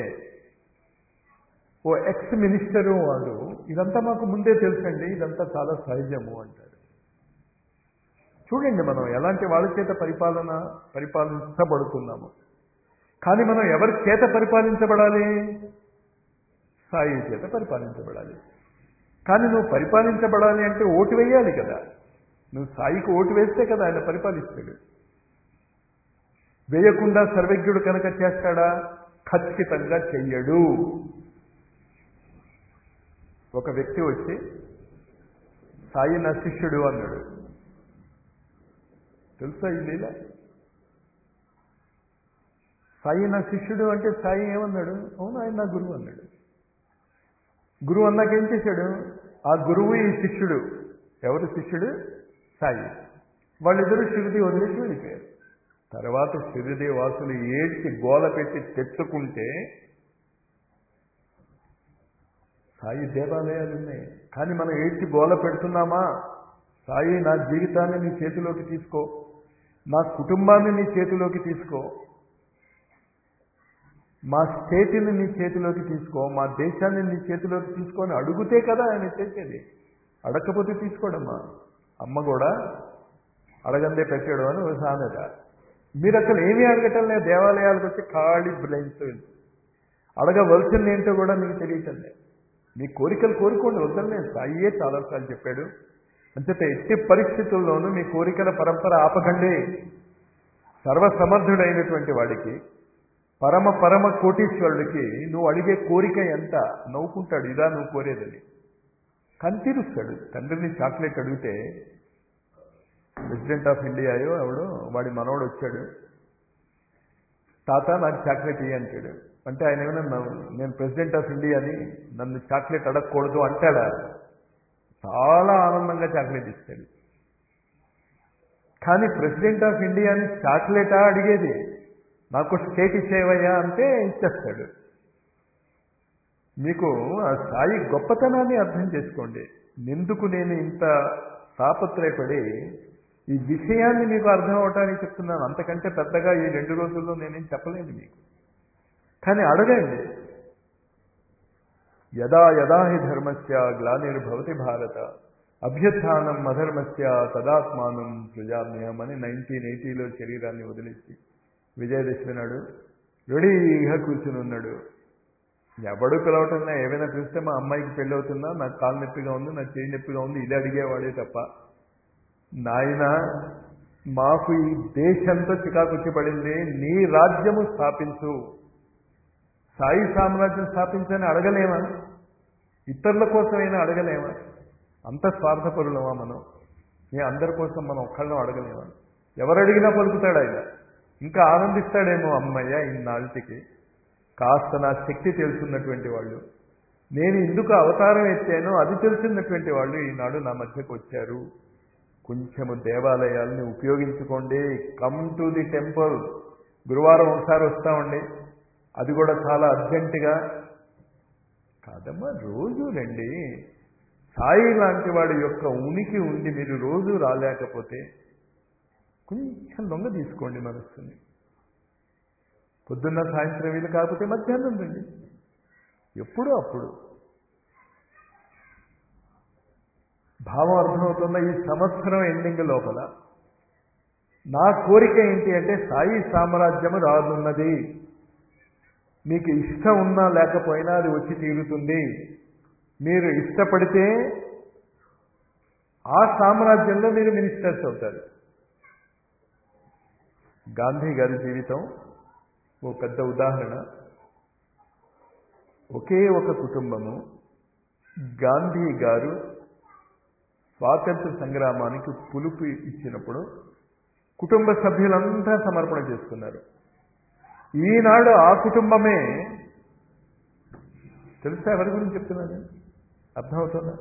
ఓ ఎక్స్ మినిస్టరు వాడు ఇదంతా మాకు ముందే తెలుసండి ఇదంతా చాలా సహజము అంటాడు చూడండి మనం ఎలాంటి వాళ్ళ చేత పరిపాలన పరిపాలించబడుతున్నాము కానీ మనం ఎవరి చేత పరిపాలించబడాలి సాయి చేత పరిపాలించబడాలి కానీ నువ్వు పరిపాలించబడాలి అంటే ఓటు వేయాలి కదా నువ్వు సాయికి ఓటు వేస్తే కదా ఆయన పరిపాలిస్తాడు వేయకుండా సర్వజ్ఞుడు కనుక చేస్తాడా ఖచ్చితంగా చెయ్యడు ఒక వ్యక్తి వచ్చి సాయి నా శిష్యుడు అన్నాడు తెలుసా ఈ లీల సాయి నా శిష్యుడు అంటే సాయి ఏమన్నాడు అవును ఆయన నా గురువు అన్నాడు గురువు అన్నాక ఏం చేశాడు ఆ గురువు ఈ శిష్యుడు ఎవరు శిష్యుడు సాయి వాళ్ళిద్దరూ శిరుది వదిలేసి వెళ్ళిపోయారు తర్వాత శిరుది వాసులు ఏడ్చి గోల పెట్టి తెచ్చుకుంటే సాయి దేవాలయాలు ఉన్నాయి కానీ మనం ఏడ్చి గోల పెడుతున్నామా సాయి నా జీవితాన్ని నీ చేతిలోకి తీసుకో నా కుటుంబాన్ని నీ చేతిలోకి తీసుకో మా స్టేట్ని నీ చేతిలోకి తీసుకో మా దేశాన్ని నీ చేతిలోకి తీసుకొని అడుగుతే కదా ఆయన చేసేది అడగకపోతే తీసుకోడమ్మా అమ్మ కూడా అడగందే పెట్టాడు అని ఒక సామెత మీరు అసలు ఏమీ అడగటం లేదు దేవాలయాలకు వచ్చి ఖాళీ బ్లైన్స్ అడగవలసింది ఏంటో కూడా మీకు తెలియటం లేదు మీ కోరికలు కోరుకోండి వద్దలేదు సాయియే చాలాసార్లు చెప్పాడు అంచేత ఎట్టి పరిస్థితుల్లోనూ మీ కోరికల పరంపర ఆపకండి సర్వసమర్థుడైనటువంటి వాడికి పరమ పరమ కోటీశ్వరుడికి నువ్వు అడిగే కోరిక ఎంత నవ్వుకుంటాడు ఇదా నువ్వు కోరేదని కానీ తీరుస్తాడు తండ్రిని చాక్లెట్ అడిగితే ప్రెసిడెంట్ ఆఫ్ ఇండియాయో ఎవడో వాడి మనవడు వచ్చాడు తాత నాకు చాక్లెట్ ఇయ్యి అంటాడు అంటే ఆయన ఏమైనా నవ్వు- నేను ప్రెసిడెంట్ ఆఫ్ ఇండియాని నన్ను చాక్లెట్ అడగకూడదు అంటాడా చాలా ఆనందంగా చాక్లెట్ ఇస్తాడు కానీ ప్రెసిడెంట్ ఆఫ్ ఇండియాని చాక్లెటా అడిగేది నాకు స్టేట్ ఇచ్చేవయ్యా అంటే ఇచ్చేస్తాడు మీకు ఆ సాయి గొప్పతనాన్ని అర్థం చేసుకోండి ఎందుకు నేను ఇంత తాపత్రయపడి ఈ విషయాన్ని మీకు అర్థం అవటానికి చెప్తున్నాను అంతకంటే పెద్దగా ఈ రెండు రోజుల్లో నేనేం చెప్పలేను మీకు కానీ అడగండి యదా యదా హి ధర్మస్య గ్లానిర్భవతి భారత అభ్యుత్థానం అధర్మస్య తదాత్మానం సృజామ్యం అని నైన్టీన్ ఎయిటీలో శరీరాన్ని వదిలేసి విజయదశమి నాడు రెడీగా కూర్చుని ఉన్నాడు ఎవడు పిలవటంలా ఏమైనా పిలిస్తే మా అమ్మాయికి పెళ్ళి అవుతుందా నాకు కాలు నొప్పిగా ఉంది నాకు చేయి నొప్పిగా ఉంది ఇది అడిగేవాడే తప్ప నాయన మాకు ఈ దేశంతో చికాకుచ్చి పడింది నీ రాజ్యము స్థాపించు సాయి సామ్రాజ్యం స్థాపించని అడగలేమా ఇతరుల కోసమైనా అడగలేమా అంత స్వార్థపరులమా మనం మీ అందరి కోసం మనం ఒక్కళ్ళం అడగలేమా ఎవరు అడిగినా పలుకుతాడు ఆయన ఇంకా ఆనందిస్తాడేమో అమ్మయ్య ఇన్నాళ్ళకి కాస్త నా శక్తి తెలుసున్నటువంటి వాళ్ళు నేను ఎందుకు అవతారం ఎత్తానో అది తెలుసున్నటువంటి వాళ్ళు ఈనాడు నా మధ్యకు వచ్చారు కొంచెము దేవాలయాల్ని ఉపయోగించుకోండి కమ్ టు ది టెంపుల్ గురువారం ఒకసారి వస్తామండి అది కూడా చాలా అర్జెంటుగా కాదమ్మా రోజు రండి సాయి లాంటి వాడి యొక్క ఉనికి ఉండి మీరు రోజు రాలేకపోతే కొంచెం దొంగ తీసుకోండి మనస్సుని పొద్దున్న సాయంత్రం వీలు కాకపోతే మధ్యాహ్నం రండి ఎప్పుడూ అప్పుడు భావం అర్థమవుతున్న ఈ సంవత్సరం ఎండింగ్ లోపల నా కోరిక ఏంటి అంటే సాయి సామ్రాజ్యము రానున్నది మీకు ఇష్టం ఉన్నా లేకపోయినా అది వచ్చి తీరుతుంది మీరు ఇష్టపడితే ఆ సామ్రాజ్యంలో మీరు మినిస్టర్స్ అవుతారు గాంధీ గారి జీవితం ఓ పెద్ద ఉదాహరణ ఒకే ఒక కుటుంబము గాంధీ గారు స్వాతంత్ర సంగ్రామానికి పులుపు ఇచ్చినప్పుడు కుటుంబ సభ్యులంతా సమర్పణ చేసుకున్నారు ఈనాడు ఆ కుటుంబమే తెలుసా ఎవరి గురించి చెప్తున్నాను అర్థమవుతుందా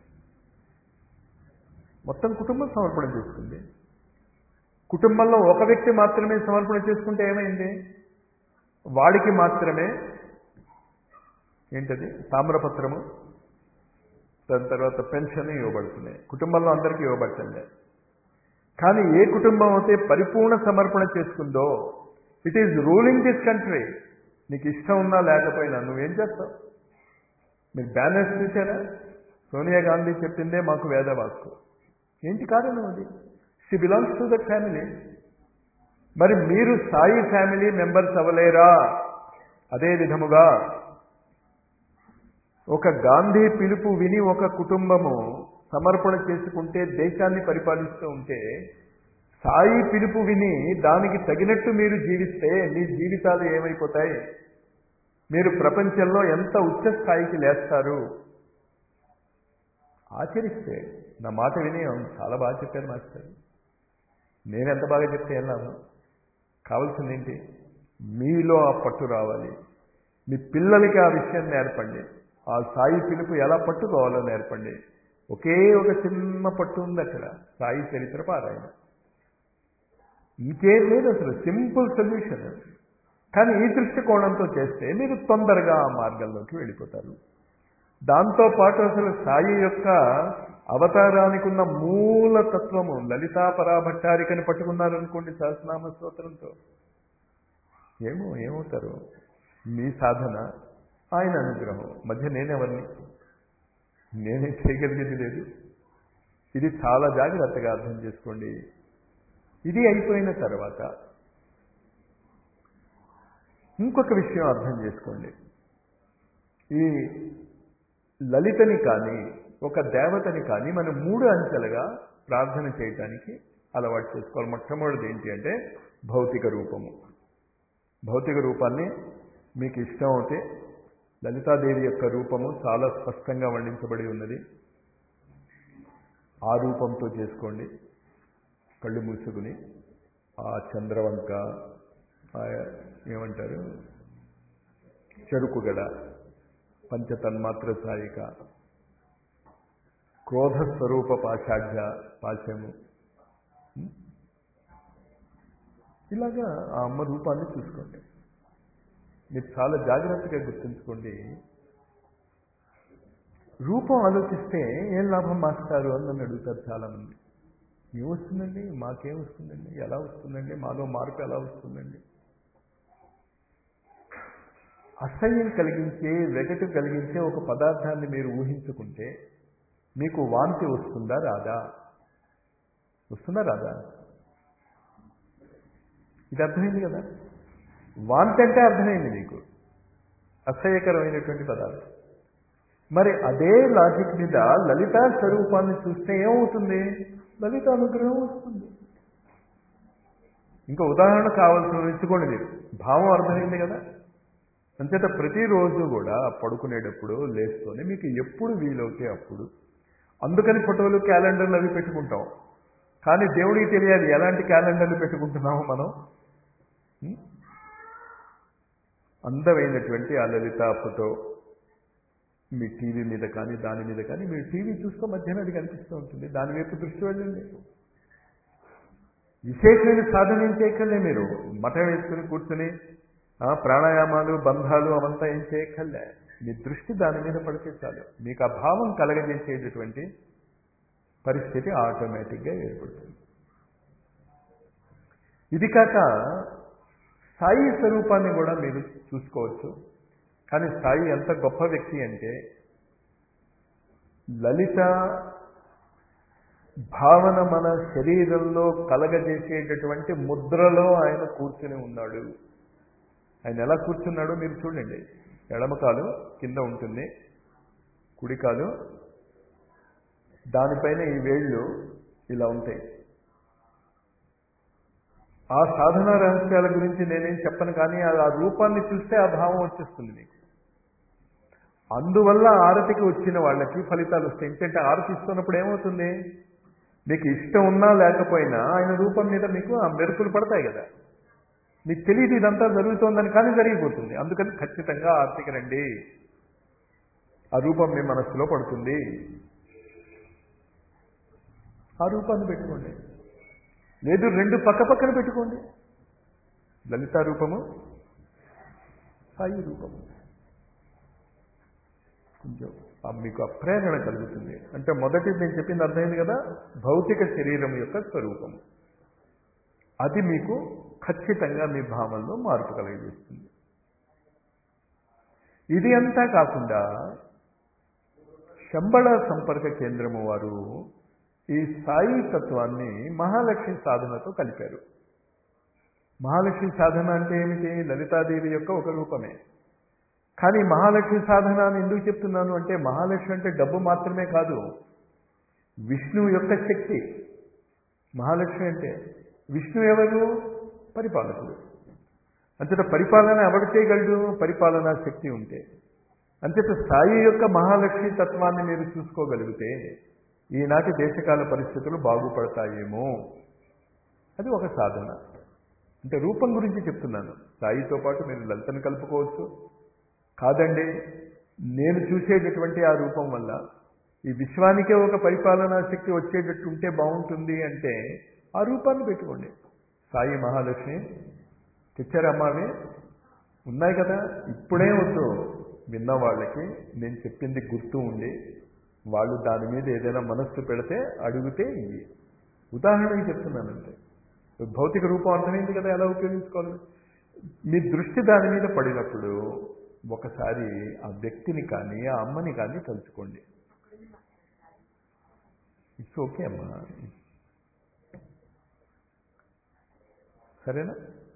మొత్తం కుటుంబం సమర్పణ చేసుకుంది కుటుంబంలో ఒక వ్యక్తి మాత్రమే సమర్పణ చేసుకుంటే ఏమైంది వాడికి మాత్రమే ఏంటది తామ్రపత్రము దాని తర్వాత పెన్షన్ ఇవ్వబడుతున్నాయి కుటుంబంలో అందరికీ ఇవ్వబడుతుంది కానీ ఏ కుటుంబం అయితే పరిపూర్ణ సమర్పణ చేసుకుందో it is ruling this country నీకు ఇష్టం ఉన్నా లేకపోయినా నువ్వేం చేస్తావు మీరు బ్యానర్స్ చూసారా సోనియా గాంధీ చెప్పిందే మాకు వేదవాక్కు ఏంటి కారణం అది she belongs to that family మరి మీరు సాయి ఫ్యామిలీ మెంబర్స్ అవ్వలేరా అదే విధముగా ఒక గాంధీ పిలుపు విని ఒక కుటుంబము సమర్పణ చేసుకుంటే దేశాన్ని పరిపాలిస్తూ ఉంటే సాయి పిలుపు విని దానికి తగినట్టు మీరు జీవిస్తే మీ జీవితాలు ఏమైపోతాయి మీరు ప్రపంచంలో ఎంత ఉచ్చ స్థాయికి లేస్తారు ఆచరిస్తే నా మాట విని అవును చాలా బాగా చెప్పారు మాస్టర్ నేను ఎంత బాగా చెప్తే ఏం లాభం కావాల్సింది ఏంటి మీలో ఆ పట్టు రావాలి మీ పిల్లలకి ఆ విషయం నేర్పండి ఆ సాయి పిలుపు ఎలా పట్టుకోవాలో నేర్పండి ఒకే ఒక చిన్న పట్టు ఉంది అక్కడ సాయి చరిత్ర పారాయణ ఇంకేం లేదు అసలు సింపుల్ సొల్యూషన్ కానీ ఈ దృష్టికోణంతో చేస్తే మీరు తొందరగా ఆ మార్గంలోకి వెళ్ళిపోతారు దాంతోపాటు అసలు సాయి యొక్క అవతారానికి ఉన్న మూల తత్వము లలితా పరాభట్టారికని పట్టుకున్నారనుకోండి సహస్రనామ స్తోత్రంతో ఏమో ఏమవుతారు మీ సాధన ఆయన అనుగ్రహం మధ్య నేనెవరిని నేనే చేయగలిగేది లేదు ఇది చాలా జాగ్రత్తగా అర్థం చేసుకోండి ఇది అయిపోయిన తర్వాత ఇంకొక విషయం అర్థం చేసుకోండి ఈ లలితని కానీ ఒక దేవతని కానీ మనం మూడు అంచెలుగా ప్రార్థన చేయటానికి అలవాటు చేసుకోవాలి మొట్టమొదటిది ఏంటి అంటే భౌతిక రూపము భౌతిక రూపాన్ని మీకు ఇష్టం అవుతే లలితాదేవి యొక్క రూపము చాలా స్పష్టంగా వర్ణించబడి ఉన్నది ఆ రూపంతో చేసుకోండి కళ్ళు మూసుకుని ఆ చంద్రవంక ఆ ఏమంటారు చెరుకుగడ పంచతన్మాత్ర సాయిక క్రోధ స్వరూప పాశాఢ్య పాశము ఇలాగా ఆ అమ్మ రూపాన్ని చూసుకోండి మీరు చాలా జాగ్రత్తగా గుర్తుంచుకోండి రూపం ఆలోచిస్తే ఏం లాభం మాస్తారు అని నన్ను అడుగుతారు చాలామంది ఏమొస్తుందండి మాకేం వస్తుందండి ఎలా వస్తుందండి మాలో మార్పు ఎలా వస్తుందండి అసహ్యం కలిగించే వెగటు కలిగించే ఒక పదార్థాన్ని మీరు ఊహించుకుంటే మీకు వాంతి వస్తుందా రాదా వస్తుందా రాదా ఇది అర్థమైంది కదా వాంతి అంటే అర్థమైంది మీకు అసహ్యకరమైనటువంటి పదాలు మరి అదే లాజిక్ మీద లలితా స్వరూపాన్ని చూస్తే ఏమవుతుంది లలిత అనుగ్రహం వస్తుంది ఇంకా ఉదాహరణ కావాల్సిన ఇచ్చుకోండి మీరు భావం అర్థమైంది కదా అంచేత ప్రతిరోజు కూడా పడుకునేటప్పుడు లేస్తూనే మీకు ఎప్పుడు వీలవుతే అప్పుడు అందుకని ఫోటోలు క్యాలెండర్లు అవి పెట్టుకుంటాం కానీ దేవుడికి తెలియాలి ఎలాంటి క్యాలెండర్లు పెట్టుకుంటున్నామో మనం ఉం? అందమైనటువంటి ఆ లలిత ఫోటో మీ టీవీ మీద కానీ దాని మీద కానీ మీరు టీవీ చూస్తూ మధ్యాహ్నం అది కనిపిస్తూ ఉంటుంది దాని వైపు దృష్టి వెళ్ళండి విశేషమైన సాధన ఏం చేయక్కర్లే మీరు మఠం వేసుకుని కూర్చుని ఆ, ప్రాణాయామాలు బంధాలు అవంతా ఏం చేయక్కర్లే మీ దృష్టి దాని మీద పడితే చాలు మీకు ఆ భావం కలగజేసేటటువంటి పరిస్థితి ఆటోమేటిక్గా ఏర్పడుతుంది ఇది కాక సాయి స్వరూపాన్ని కూడా మీరు చూసుకోవచ్చు కానీ సాయి ఎంత గొప్ప వ్యక్తి అంటే లలిత భావన మన శరీరంలో కలగజేసేటటువంటి ముద్రలో ఆయన కూర్చుని ఉన్నాడు ఆయన ఎలా కూర్చున్నాడో మీరు చూడండి ఎడమకాలు కింద ఉంటుంది కుడికాలు దానిపైన ఈ వేళ్ళు ఇలా ఉంటాయి ఆ సాధన రహస్యాల గురించి నేనేం చెప్పను కానీ ఆ ఆ రూపాన్ని చూస్తే ఆ భావం వచ్చేస్తుంది మీకు అందువల్ల ఆరతికి వచ్చిన వాళ్ళకి ఫలితాలు వస్తాయి ఎందుకంటే ఆరతి ఇస్తున్నప్పుడు ఏమవుతుంది మీకు ఇష్టం ఉన్నా లేకపోయినా ఆయన రూపం మీద మీకు ఆ మెరుపులు పడతాయి కదా మీకు తెలియదు ఇదంతా జరుగుతోందని కానీ జరిగిపోతుంది అందుకని ఖచ్చితంగా ఆర్తికి రండి ఆ రూపం మీ మనస్సులో పడుతుంది ఆ రూపాన్ని పెట్టుకోండి లేదు రెండు పక్క పక్కన పెట్టుకోండి లలిత రూపము సాయి రూపము కొంచెం ఆ మీకు ఆ ప్రేరణ కలుగుతుంది అంటే మొదటి నేను చెప్పింది అర్థమైంది కదా భౌతిక శరీరం యొక్క స్వరూపం అది మీకు ఖచ్చితంగా మీ భావనలో మార్పు కలిగిస్తుంది ఇది అంతా కాకుండా శంబళ సంపర్క కేంద్రము వారు ఈ సాయి తత్వాన్ని మహాలక్ష్మి సాధనతో కలిపారు మహాలక్ష్మి సాధన అంటే ఏమిటి లలితాదేవి యొక్క ఒక రూపమే కానీ మహాలక్ష్మి సాధన అని ఎందుకు చెప్తున్నాను అంటే మహాలక్ష్మి అంటే డబ్బు మాత్రమే కాదు విష్ణువు యొక్క శక్తి మహాలక్ష్మి అంటే విష్ణు ఎవరు పరిపాలకుడు అంతట పరిపాలన ఎవరు చేయగలడు పరిపాలనా శక్తి ఉంటే అంతట సాయి యొక్క మహాలక్ష్మి తత్వాన్ని మీరు చూసుకోగలిగితే ఈనాటి దేశకాల పరిస్థితులు బాగుపడతాయేమో అది ఒక సాధన అంటే రూపం గురించి చెప్తున్నాను సాయితో పాటు మీరు లలితను కలుపుకోవచ్చు కాదండి నేను చూసేటటువంటి ఆ రూపం వల్ల ఈ విశ్వానికే ఒక పరిపాలనా శక్తి వచ్చేటట్టు ఉంటే బాగుంటుంది అంటే ఆ రూపాన్ని పెట్టుకోండి సాయి మహాలక్ష్మి తెచ్చారమ్మా అవి ఉన్నాయి కదా ఇప్పుడే వద్దు విన్న వాళ్ళకి నేను చెప్పింది గుర్తు ఉండి వాళ్ళు దాని మీద ఏదైనా మనస్సు పెడితే అడిగితే ఇవి ఉదాహరణకి చెప్తున్నానంటే భౌతిక రూపం అర్థమైంది కదా ఎలా ఉపయోగించుకోవాలి మీ దృష్టి దాని మీద పడినప్పుడు ఒకసారి ఆ వ్యక్తిని కానీ ఆ అమ్మని కానీ తలుచుకోండి ఇట్స్ ఓకే అమ్మా సరేనా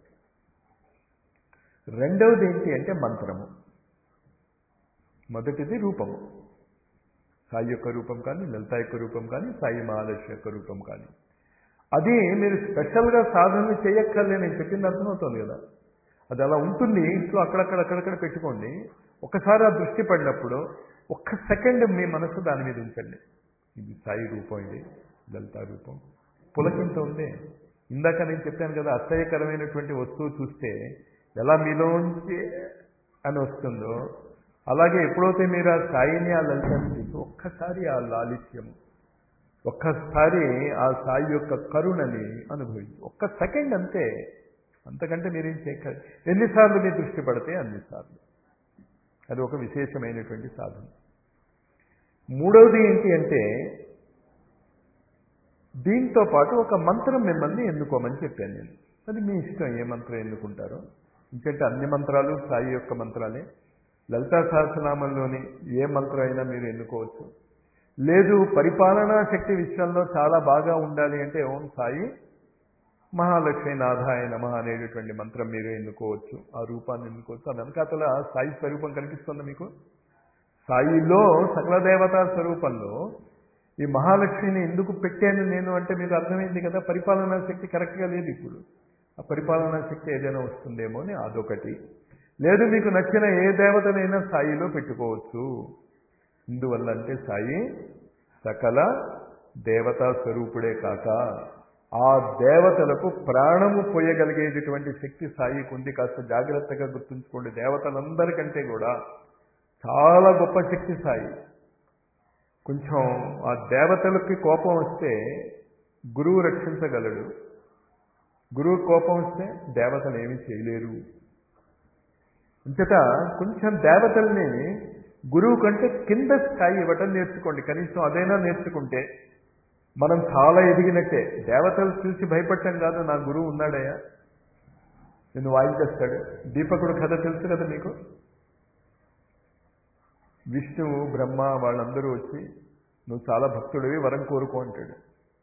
రెండవది ఏంటి అంటే మంత్రము మొదటిది రూపము సాయి యొక్క రూపం కానీ లలిత యొక్క రూపం కానీ సాయి మహాలక్ష్మి యొక్క రూపం కానీ అది మీరు స్పెషల్గా సాధనలు చేయక్కర్లే నేను చెప్పింది అర్థమవుతుంది కదా అది అలా ఉంటుంది ఇంట్లో అక్కడక్కడ అక్కడక్కడ పెట్టుకోండి ఒకసారి ఆ దృష్టి పడినప్పుడు ఒక్క సెకండ్ మీ మనసు దాని మీద ఉంచండి ఇది సాయి రూపం ఇది లలిత రూపం పులకింత ఉంది ఇందాక నేను చెప్పాను కదా అసహ్యకరమైనటువంటి వస్తువు చూస్తే ఎలా మీలోంచి అని వస్తుందో అలాగే ఎప్పుడైతే మీరు ఆ సాయిని ఆ లలితని చూసి ఒక్కసారి ఆ లాలిత్యం ఒక్కసారి ఆ సాయి యొక్క కరుణని అనుభవించి ఒక్క సెకండ్ అంతే అంతకంటే మీరేం చేయగలరు ఎన్నిసార్లు మీ దృష్టి పడితే అన్నిసార్లు అది ఒక విశేషమైనటువంటి సాధన మూడవది ఏంటి అంటే దీంతో పాటు ఒక మంత్రం మిమ్మల్ని ఎన్నుకోమని చెప్పాను నేను అది మీ ఇష్టం ఏ మంత్రం ఎన్నుకుంటారో ఎందుకంటే అన్ని మంత్రాలు సాయి యొక్క మంత్రాలే లలితా సహస్రనామంలోని ఏ మంత్రం అయినా మీరు ఎన్నుకోవచ్చు లేదు పరిపాలనా శక్తి విషయంలో చాలా బాగా ఉండాలి అంటే ఓం సాయి మహాలక్ష్మి నాథాయ నమ అనేటటువంటి మంత్రం మీరు ఎన్నుకోవచ్చు ఆ రూపాన్ని ఎన్నుకోవచ్చు ఆ వెనకాతల సాయి స్వరూపం కనిపిస్తుంది మీకు సాయిలో సకల దేవతా స్వరూపంలో ఈ మహాలక్ష్మిని ఎందుకు పెట్టాను నేను అంటే మీకు అర్థమైంది కదా పరిపాలనా శక్తి కరెక్ట్గా లేదు ఇప్పుడు ఆ పరిపాలనా శక్తి ఏదైనా వస్తుందేమో అని అదొకటి లేదు మీకు నచ్చిన ఏ దేవతనైనా సాయిలో పెట్టుకోవచ్చు ఇందువల్ల అంటే సాయి సకల దేవతా స్వరూపుడే కాక ఆ దేవతలకు ప్రాణము పోయగలిగేటటువంటి శక్తి సాయికి ఉంది కాస్త జాగ్రత్తగా గుర్తుంచుకోండి దేవతలందరికంటే కూడా చాలా గొప్ప శక్తి సాయి కొంచెం ఆ దేవతలకి కోపం వస్తే గురువు రక్షించగలడు గురువు కోపం వస్తే దేవతలు ఏమీ చేయలేరు అంతటా కొంచెం దేవతల్ని గురువు కంటే కింద స్థాయి ఇవ్వటం నేర్చుకోండి కనీసం అదైనా నేర్చుకుంటే మనం చాలా ఎదిగినట్టే దేవతలు చూసి భయపడటం కాదు నా గురువు ఉన్నాడయ్యా నిన్ను వాయించేస్తాడు దీపకుడు కథ తెలుసు కదా మీకు విష్ణువు బ్రహ్మ వాళ్ళందరూ వచ్చి నువ్వు చాలా భక్తుడివి వరం కోరుకో అంటాడు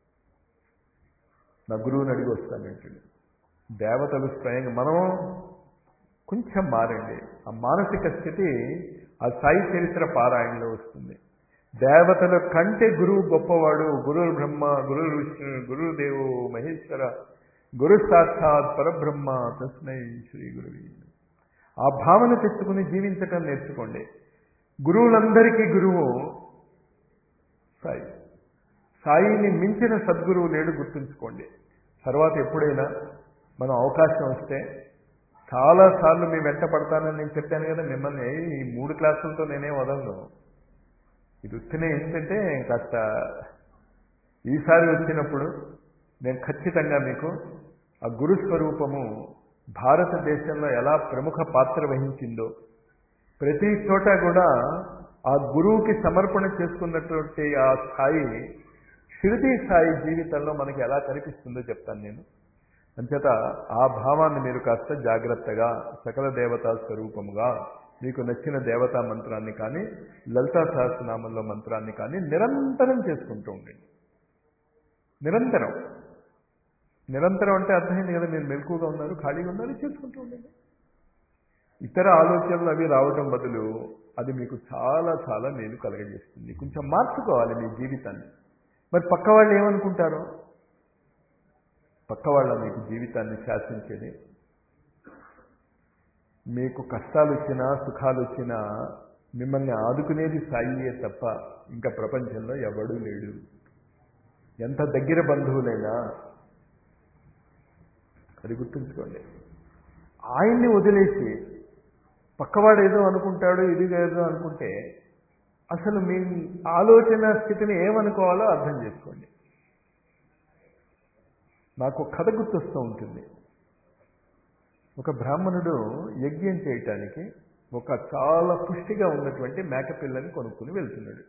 నా గురువుని అడిగి వస్తానంటాడు దేవతలు స్వయంగా మనం కొంచెం మారండి ఆ మానసిక స్థితి ఆ సాయి చరిత్ర పారాయణలో వస్తుంది దేవతల కంటే గురువు గొప్పవాడు గురు బ్రహ్మ గురు విష్ణు గురుదేవు మహేశ్వర గురు సాక్షాత్ పరబ్రహ్మ తస్మై శ్రీ గురువి ఆ భావన తెచ్చుకుని జీవించటం నేర్చుకోండి గురువులందరికీ గురువు సాయి సాయిని మించిన సద్గురువు లేడు గుర్తుంచుకోండి తర్వాత ఎప్పుడైనా మనం అవకాశం వస్తే చాలాసార్లు మీ వెంట పడతానని నేను చెప్పాను కదా మిమ్మల్ని ఈ మూడు క్లాసులతో నేనే వదలను ఇది వచ్చిన ఏంటంటే కాస్త ఈసారి వచ్చినప్పుడు నేను ఖచ్చితంగా మీకు ఆ గురు స్వరూపము భారతదేశంలో ఎలా ప్రముఖ పాత్ర వహించిందో ప్రతి చోట కూడా ఆ గురువుకి సమర్పణ చేసుకున్నటువంటి ఆ స్థాయి షిరిడి స్థాయి జీవితంలో మనకి ఎలా కనిపిస్తుందో చెప్తాను నేను అంచేత ఆ భావాన్ని మీరు కాస్త జాగ్రత్తగా సకల దేవతా స్వరూపముగా మీకు నచ్చిన దేవతా మంత్రాన్ని కానీ లలితా సహస్రనామంలో మంత్రాన్ని కానీ నిరంతరం చేసుకుంటూ ఉండండి నిరంతరం నిరంతరం అంటే అర్థమైంది కదా మీరు మెలకుగా ఉన్నారు ఖాళీగా ఉన్నారు చేసుకుంటూ ఉండండి ఇతర ఆలోచనలు అవి రావటం బదులు అది మీకు చాలా చాలా మేలు కలగజేస్తుంది కొంచెం మార్చుకోవాలి మీ జీవితాన్ని మరి పక్క వాళ్ళు ఏమనుకుంటారు పక్క వాళ్ళ మీకు జీవితాన్ని శాసించేది మీకు కష్టాలు వచ్చినా సుఖాలు వచ్చినా మిమ్మల్ని ఆదుకునేది సాయియే తప్ప ఇంకా ప్రపంచంలో ఎవడూ లేడు ఎంత దగ్గర బంధువులైనా అది గుర్తుంచుకోండి ఆయన్ని వదిలేసి పక్కవాడు ఏదో అనుకుంటాడు ఇది ఏదో అనుకుంటే అసలు మీ ఆలోచన స్థితిని ఏమనుకోవాలో అర్థం చేసుకోండి నాకు కథ గుర్తొస్తూ ఉంటుంది ఒక బ్రాహ్మణుడు యజ్ఞం చేయటానికి ఒక చాలా పుష్టిగా ఉన్నటువంటి మేకపిల్లని కొనుక్కుని వెళ్తున్నాడు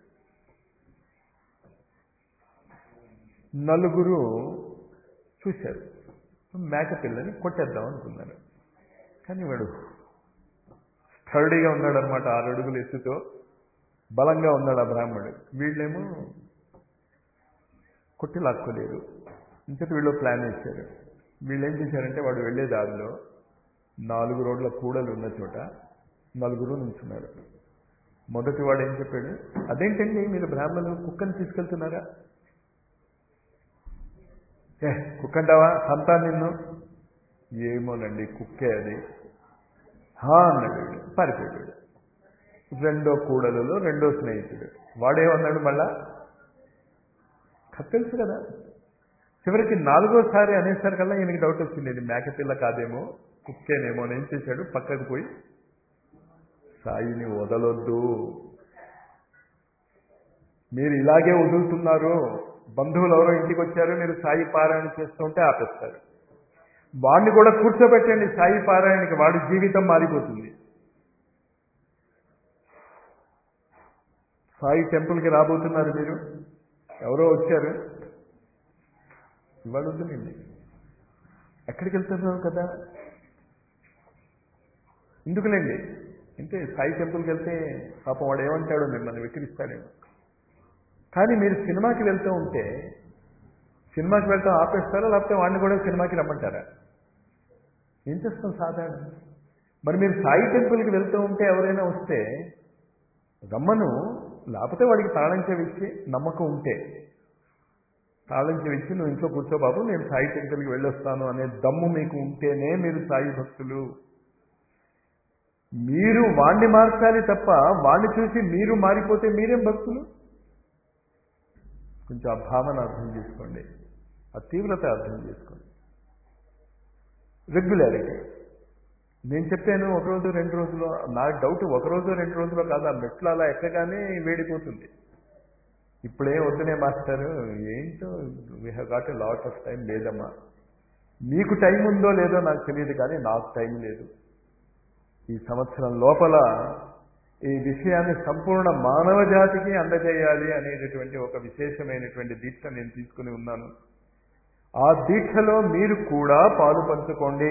నలుగురు చూశారు మేకపిల్లని కొట్టేద్దాం అనుకున్నారు కానీ వాడు స్టర్డీగా ఉన్నాడు అనమాట ఆరు అడుగులు ఎత్తుతో బలంగా ఉన్నాడు ఆ బ్రాహ్మణుడు వీళ్ళేమో కొట్టి లాక్కోలేరు ఇంతటి వీళ్ళు ప్లాన్ వేశారు వీళ్ళు ఏం చేశారంటే వాడు వెళ్ళే దారిలో నాలుగు రోడ్ల కూడలు ఉన్న చోట నలుగురు నుంచున్నారు మొదటి వాడు ఏం చెప్పాడు అదేంటండి మీరు బ్రాహ్మణులు కుక్కని తీసుకెళ్తున్నారా ఏ కుక్కంటావా సంతా నిన్ను ఏమోనండి కుక్కే అది హా అన్నాడు వీడు పారిపోయాడు రెండో కూడలలో రెండో స్నేహితుడు వాడేమన్నాడు మళ్ళా తెలుసు కదా చివరికి నాలుగోసారి అనేసరికల్లా ఈయనకి డౌట్ వచ్చింది ఇది మేకపిల్ల కాదేమో కుక్కేనేమో అని ఏం చేశాడు పక్కకు పోయి సాయిని వదలొద్దు మీరు ఇలాగే వదులుతున్నారు బంధువులు ఎవరో ఇంటికి వచ్చారు మీరు సాయి పారాయణ చేస్తుంటే ఆపేస్తారు వాడిని కూడా కూర్చోబెట్టండి సాయి పారాయణకి వాడి జీవితం మారిపోతుంది సాయి టెంపుల్కి రాబోతున్నారు మీరు ఎవరో వచ్చారు ఇవాళ వద్దులేండి ఎక్కడికి వెళ్తున్నారు కదా ఎందుకులేండి అంటే సాయి టెంపుల్కి వెళ్తే పాపం వాడు ఏమంటాడో మిమ్మల్ని వెక్కిరిస్తాడేమో కానీ మీరు సినిమాకి వెళ్తూ ఉంటే సినిమాకి వెళ్తాం ఆపేస్తారా లేకపోతే వాడిని కూడా సినిమాకి రమ్మంటారా ఏం చేస్తాం సాధారణ మరి మీరు సాయి టెంపుల్కి వెళ్తూ ఉంటే ఎవరైనా వస్తే రమ్మను లేకపోతే వాడికి తాళం చెవిచ్చి నమ్మకం ఉంటే తాళం చెవిచ్చి నువ్వు ఇంట్లో కూర్చో బాబు నేను సాయి టెంపుల్కి వెళ్ళొస్తాను అనే దమ్ము మీకు ఉంటేనే మీరు సాయి భక్తులు మీరు వాణ్ణి మార్చాలి తప్ప వాణ్ణి చూసి మీరు మారిపోతే మీరేం భక్తులు కొంచెం ఆ భావన అర్థం చేసుకోండి ఆ తీవ్రత అర్థం చేసుకోండి రెగ్యులారిటీ నేను చెప్పాను ఒక రోజు రెండు రోజులు నా డౌట్ ఒక రోజు రెండు రోజులు కాదు ఆ మెట్లు అలా ఎక్కగానే వేడిపోతుంది ఇప్పుడే వద్దునే మాస్టర్ ఏంటో we have got a lot of time లేదమ్మా మీకు టైం ఉందో లేదో నాకు తెలియదు కానీ నాకు టైం లేదు ఈ సంవత్సరం లోపల ఈ విషయాన్ని సంపూర్ణ మానవ జాతికి అందజేయాలి అనేటటువంటి ఒక విశేషమైనటువంటి దీక్ష నేను తీసుకుని ఉన్నాను ఆ దీక్షలో మీరు కూడా పాలు పంచుకోండి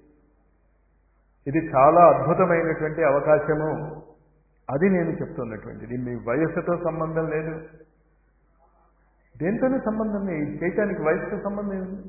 ఇది చాలా అద్భుతమైనటువంటి అవకాశము అది నేను చెప్తున్నటువంటిది మీ వయస్సుతో సంబంధం లేదు దేంతోనే సంబంధం లేదు ఇది చేయటానికి వయసుతో సంబంధం ఉంది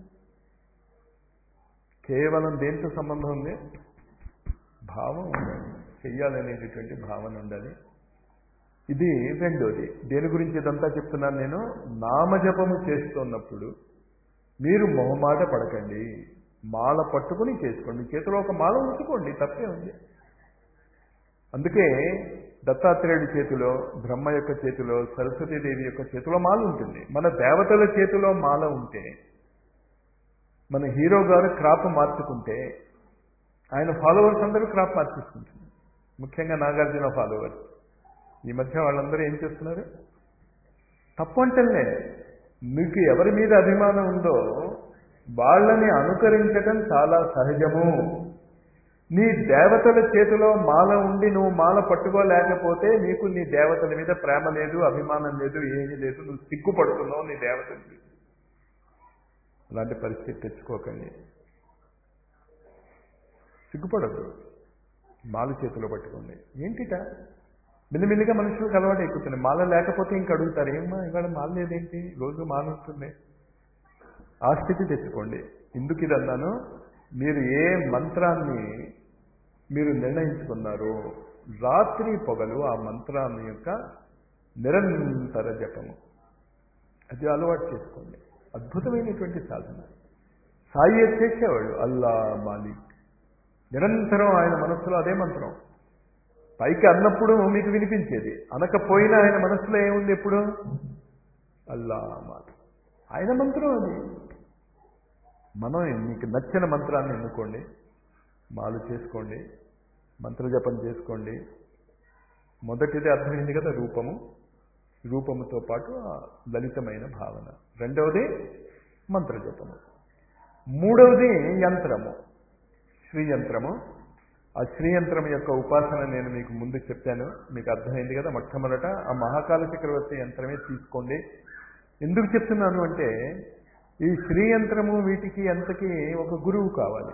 కేవలం దేంతో సంబంధం ఉంది భావం ఉండాలి చెయ్యాలనేటటువంటి భావన ఉండాలి ఇది రెండోది దేని గురించి ఇదంతా చెప్తున్నాను నేను నామజపము చేస్తున్నప్పుడు మీరు మొహమాట పడకండి మాల పట్టుకుని చేసుకోండి చేతిలో ఒక మాల ఉంచుకోండి తప్పే ఉంది అందుకే దత్తాత్రేయుడి చేతిలో బ్రహ్మ యొక్క చేతిలో సరస్వతీదేవి యొక్క చేతిలో మాల ఉంటుంది మన దేవతల చేతిలో మాల ఉంటే మన హీరో గారు క్రాప్ మార్చుకుంటే ఆయన ఫాలోవర్స్ అందరూ క్రాప్ మార్చేసుకుంటున్నారు ముఖ్యంగా నాగార్జున ఫాలోవర్స్ ఈ మధ్య వాళ్ళందరూ ఏం చేస్తున్నారు తప్పు అంటేనే మీకు ఎవరి మీద అభిమానం ఉందో వాళ్ళని అనుకరించటం చాలా సహజము నీ దేవతల చేతిలో మాల ఉండి నువ్వు మాల పట్టుకోలేకపోతే నీకు నీ దేవతల మీద ప్రేమ లేదు అభిమానం లేదు ఏమీ లేదు నువ్వు సిగ్గుపడుతున్నావు నీ దేవతల మీద అలాంటి పరిస్థితి తెచ్చుకోకండి సిగ్గుపడద్దు మాల చేతిలో పట్టుకోండి ఏంటిట మెల్లిమెల్లిగా మనుషులకు అలవాటు ఎక్కుతుంది మాల లేకపోతే ఇంక అడుగుతారు ఏమ్మా ఇవాళ మాల లేదేంటి రోజు మాల ఉంటుంది ఆ స్థితి తెచ్చుకోండి ఎందుకు ఇది అన్నాను మీరు ఏ మంత్రాన్ని మీరు నిర్ణయించుకున్నారో రాత్రి పొగలు ఆ మంత్రాన్ని యొక్క నిరంతర జపము అది అలవాటు చేసుకోండి అద్భుతమైనటువంటి సాధన సాయి చేసేవాడు అల్లా మాలిక్ నిరంతరం ఆయన మనస్సులో అదే మంత్రం పైకి అన్నప్పుడు మీకు వినిపించేది అనకపోయినా ఆయన మనస్సులో ఏముంది ఎప్పుడు అల్లా మాత ఆయన మంత్రం అది మనం మీకు నచ్చిన మంత్రాన్ని ఎన్నుకోండి మాలు చేసుకోండి మంత్రజపం చేసుకోండి మొదటిది అర్థమైంది కదా రూపము రూపముతో పాటు ఆ లలితమైన భావన రెండవది మంత్రజపము మూడవది యంత్రము శ్రీయంత్రము ఆ శ్రీయంత్రం యొక్క ఉపాసన నేను మీకు ముందు చెప్పాను మీకు అర్థమైంది కదా మొట్టమొదట ఆ మహాకాల చక్రవర్తి యంత్రమే తీసుకోండి ఎందుకు చెప్తున్నాను అంటే ఈ శ్రీయంత్రము వీటికి అంతకి ఒక గురువు కావాలి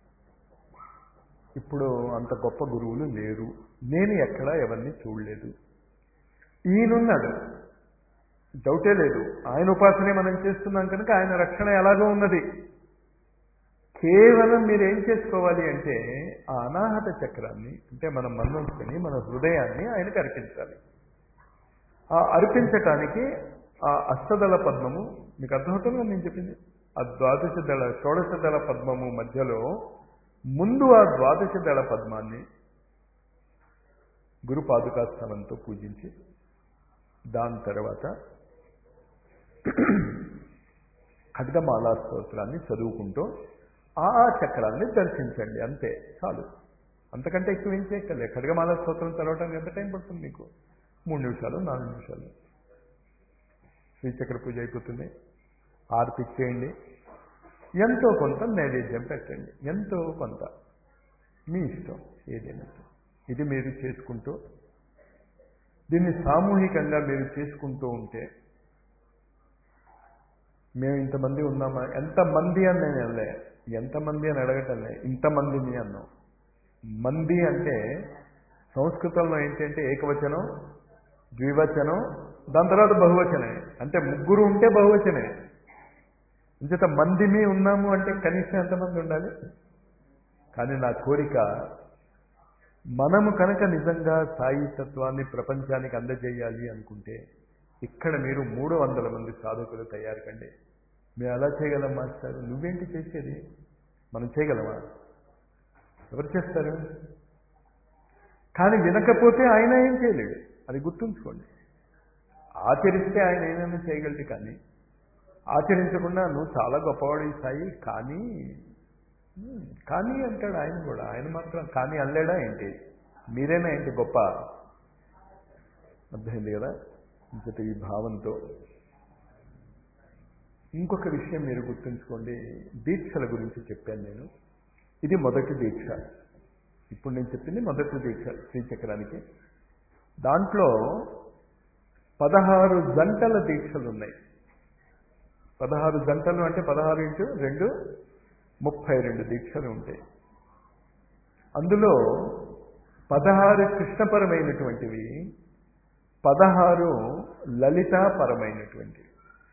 ఇప్పుడు అంత గొప్ప గురువులు లేరు నేను ఎక్కడా ఎవరిని చూడలేదు ఈయనున్నాడు డౌటే లేదు ఆయన ఉపాసనే మనం చేస్తున్నాం కనుక ఆయన రక్షణ ఎలాగో ఉన్నది కేవలం మీరు ఏం చేసుకోవాలి అంటే ఆ అనాహత చక్రాన్ని అంటే మన మనసుని మన హృదయాన్ని ఆయనకి అర్పించాలి ఆ అర్పించటానికి ఆ అష్టదళ పద్మము మీకు అర్థమవుతుందో నేను చెప్పింది ఆ ద్వాదశ దళ షోడశ దళ పద్మము మధ్యలో ముందు ఆ ద్వాదశ దళ పద్మాన్ని గురు పాదుకాస్థలంతో పూజించి దాని తర్వాత ఖడ్గమాలా స్తోత్రాన్ని చదువుకుంటూ ఆ చక్రాన్ని దర్శించండి అంతే చాలు అంతకంటే ఎక్కువ ఏం చేయక్కర్లే ఖడ్గమాల స్తోత్రం చదవడానికి ఎంత టైం పడుతుంది మీకు మూడు నిమిషాలు నాలుగు నిమిషాలు శ్రీచక్ర పూజ అయిపోతుంది ఆర్తి చేయండి ఎంతో కొంత నైవేద్యం పెట్టండి ఎంతో కొంత మీ ఇష్టం ఏదైనా ఇది మీరు చేసుకుంటూ దీన్ని సామూహికంగా మీరు చేసుకుంటూ ఉంటే మేము ఇంతమంది ఉన్నామా ఎంతమంది అని నేను వెళ్ళే ఎంతమంది అని అడగటంలే ఇంతమందిని అన్నాం మంది అంటే సంస్కృతంలో ఏంటంటే ఏకవచనం ద్వివచనం దాని తర్వాత బహువచనే అంటే ముగ్గురు ఉంటే బహువచనే ఇంచేత మందిమి ఉన్నాము అంటే కనీసం ఎంతమంది ఉండాలి కానీ నా కోరిక మనము కనుక నిజంగా సాయి తత్వాన్ని ప్రపంచానికి అందజేయాలి అనుకుంటే ఇక్కడ మీరు మూడు వందల మంది సాధకులు తయారు కండి మేము ఎలా చేయగలం మాస్టర్ నువ్వేంటి చేసేది మనం చేయగలమా ఎవరు చేస్తారు కానీ వినకపోతే ఆయన ఏం చేయలేడు అది గుర్తుంచుకోండి ఆచరిస్తే ఆయన ఏమైనా చేయగలడు కానీ ఆచరించకుండా నువ్వు చాలా గొప్పవాడు సాయి కానీ కానీ అంటాడు ఆయన కూడా ఆయన మాత్రం కానీ అనలేడా ఏంటి మీరేనా ఏంటి గొప్ప అర్థమైంది కదా ఇంకటి ఈ భావంతో ఇంకొక విషయం మీరు గుర్తుంచుకోండి దీక్షల గురించి చెప్పాను నేను ఇది మొదటి దీక్ష ఇప్పుడు నేను చెప్పింది మొదటి దీక్ష శ్రీచక్రానికి దాంట్లో పదహారు గంటల దీక్షలు ఉన్నాయి పదహారు గంటలు అంటే పదహారు ఇంటూ రెండు ముప్పై రెండు దీక్షలు ఉంటాయి అందులో పదహారు కృష్ణపరమైనటువంటివి పదహారు లలితాపరమైనటువంటివి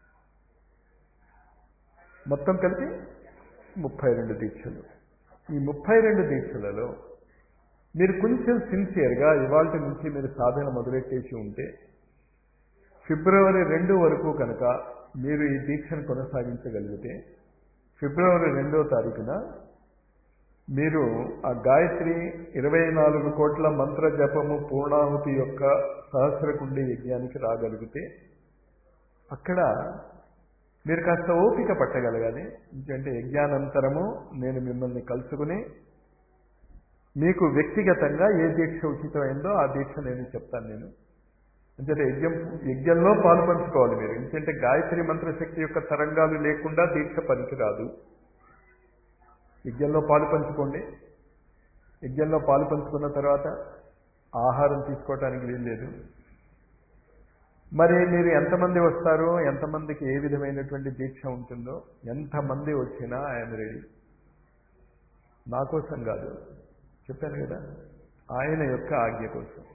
మొత్తం కలిపి ముప్పై రెండు దీక్షలు ఈ ముప్పై రెండు దీక్షలలో మీరు కొంచెం సిన్సియర్గా ఇవాళ నుంచి మీరు సాధన మొదలెట్టేసి ఉంటే ఫిబ్రవరి రెండు వరకు కనుక మీరు ఈ దీక్షను కొనసాగించగలిగితే ఫిబ్రవరి రెండో తారీఖున మీరు ఆ గాయత్రి ఇరవై నాలుగు కోట్ల మంత్ర జపము పూర్ణాహుతి యొక్క సహస్రకుండి యజ్ఞానికి రాగలిగితే అక్కడ మీరు కాస్త ఓపిక పట్టగలగాలి ఎందుకంటే యజ్ఞానంతరము నేను మిమ్మల్ని కలుసుకుని మీకు వ్యక్తిగతంగా ఏ దీక్ష ఉచితమైందో ఆ దీక్ష నేను చెప్తాను నేను అంటే యజ్ఞం యజ్ఞంలో పాలు పంచుకోవాలి మీరు ఎందుకంటే గాయత్రి మంత్రశక్తి యొక్క తరంగాలు లేకుండా దీక్ష పనికిరాదు యజ్ఞంలో పాలు పంచుకోండి యజ్ఞంలో పాలు పంచుకున్న తర్వాత ఆహారం తీసుకోవటానికి వీల్లేదు మరి మీరు ఎంతమంది వస్తారో ఎంతమందికి ఏ విధమైనటువంటి దీక్ష ఉంటుందో ఎంతమంది వచ్చినా ఐఎమ్ రెడీ నా కోసం కాదు చెప్పాను కదా ఆయన యొక్క ఆజ్ఞ కోసం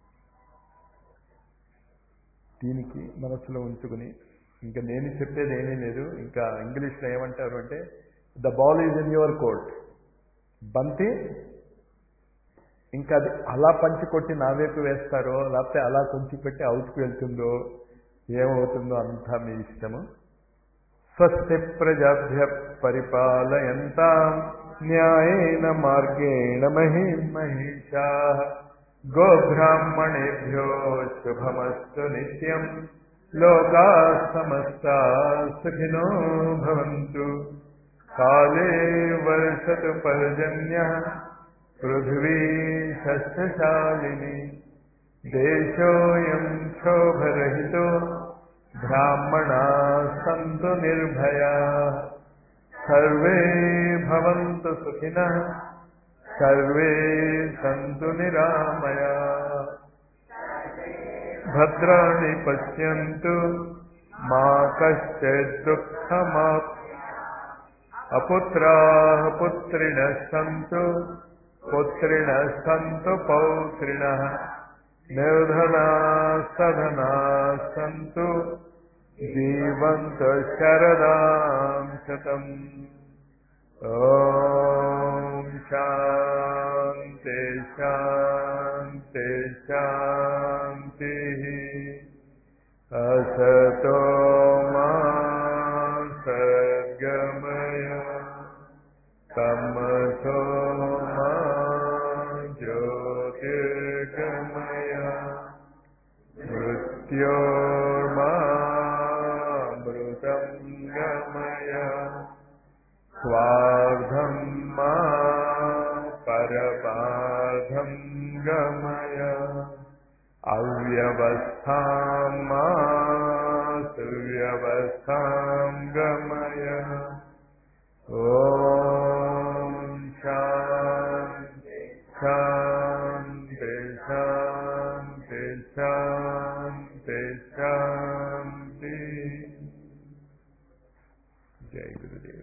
దీనికి మనసులో ఉంచుకుని ఇంకా నేను చెప్పేది ఏమీ లేదు ఇంకా ఇంగ్లీష్లో ఏమంటారు అంటే the ball is in your court బంతి ఇంకా అది అలా పంచి కొట్టి నా వైపు వేస్తారో లేకపోతే అలా కొంచెం పెట్టి అవుట్కి వెళ్తుందో ఏమవుతుందో అంతా మీ ఇష్టము స్వస్తి ప్రజాభ్య పరిపాలయంతా న్యాయేన మార్గేణ మహీ మహిషా గోబ్రాహ్మణేభ్యో శుభమస్తు నిత్యం లోకా సమస్తా సుఖినో భవంతు కాలే వర్షతు పర్జన్య పృథివీ సస్యశాలిని దేశోయం క్షోభరహితో బ్రాహ్మణా సంతు నిర్భయా సర్వే భవంతు సుఖినః సర్వే సంతు నిరామయా భద్రాణి పశ్యంతు మా కశ్చిత్ దుఃఖమాప్ అపుత్రాः పుత్రిణः सन्तु पुत्रिणः सन्तु पौत्रिणः निर्धनाः सधनाः सन्तु जीवन्तु शरदां शतम् ॐ शान्ति शान्ति शान्तिः असतो मा सद्गमय तमसो मा ज्योतिर्गमय मृत्योर्मामृतं गमय स्वार्धं मा परमार्धं गमय अव्यवस्थां मा सुव्यवस्थां गमय ॐ शान्ति शान्ति शान्ति शान्ति शान्ति जय गुरुदेव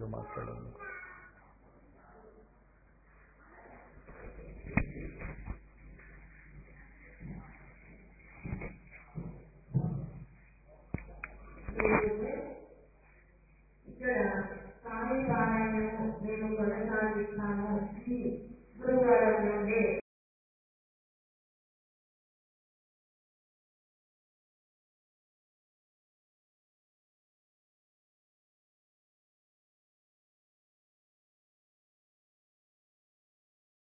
ఏదో మాట్లాడాను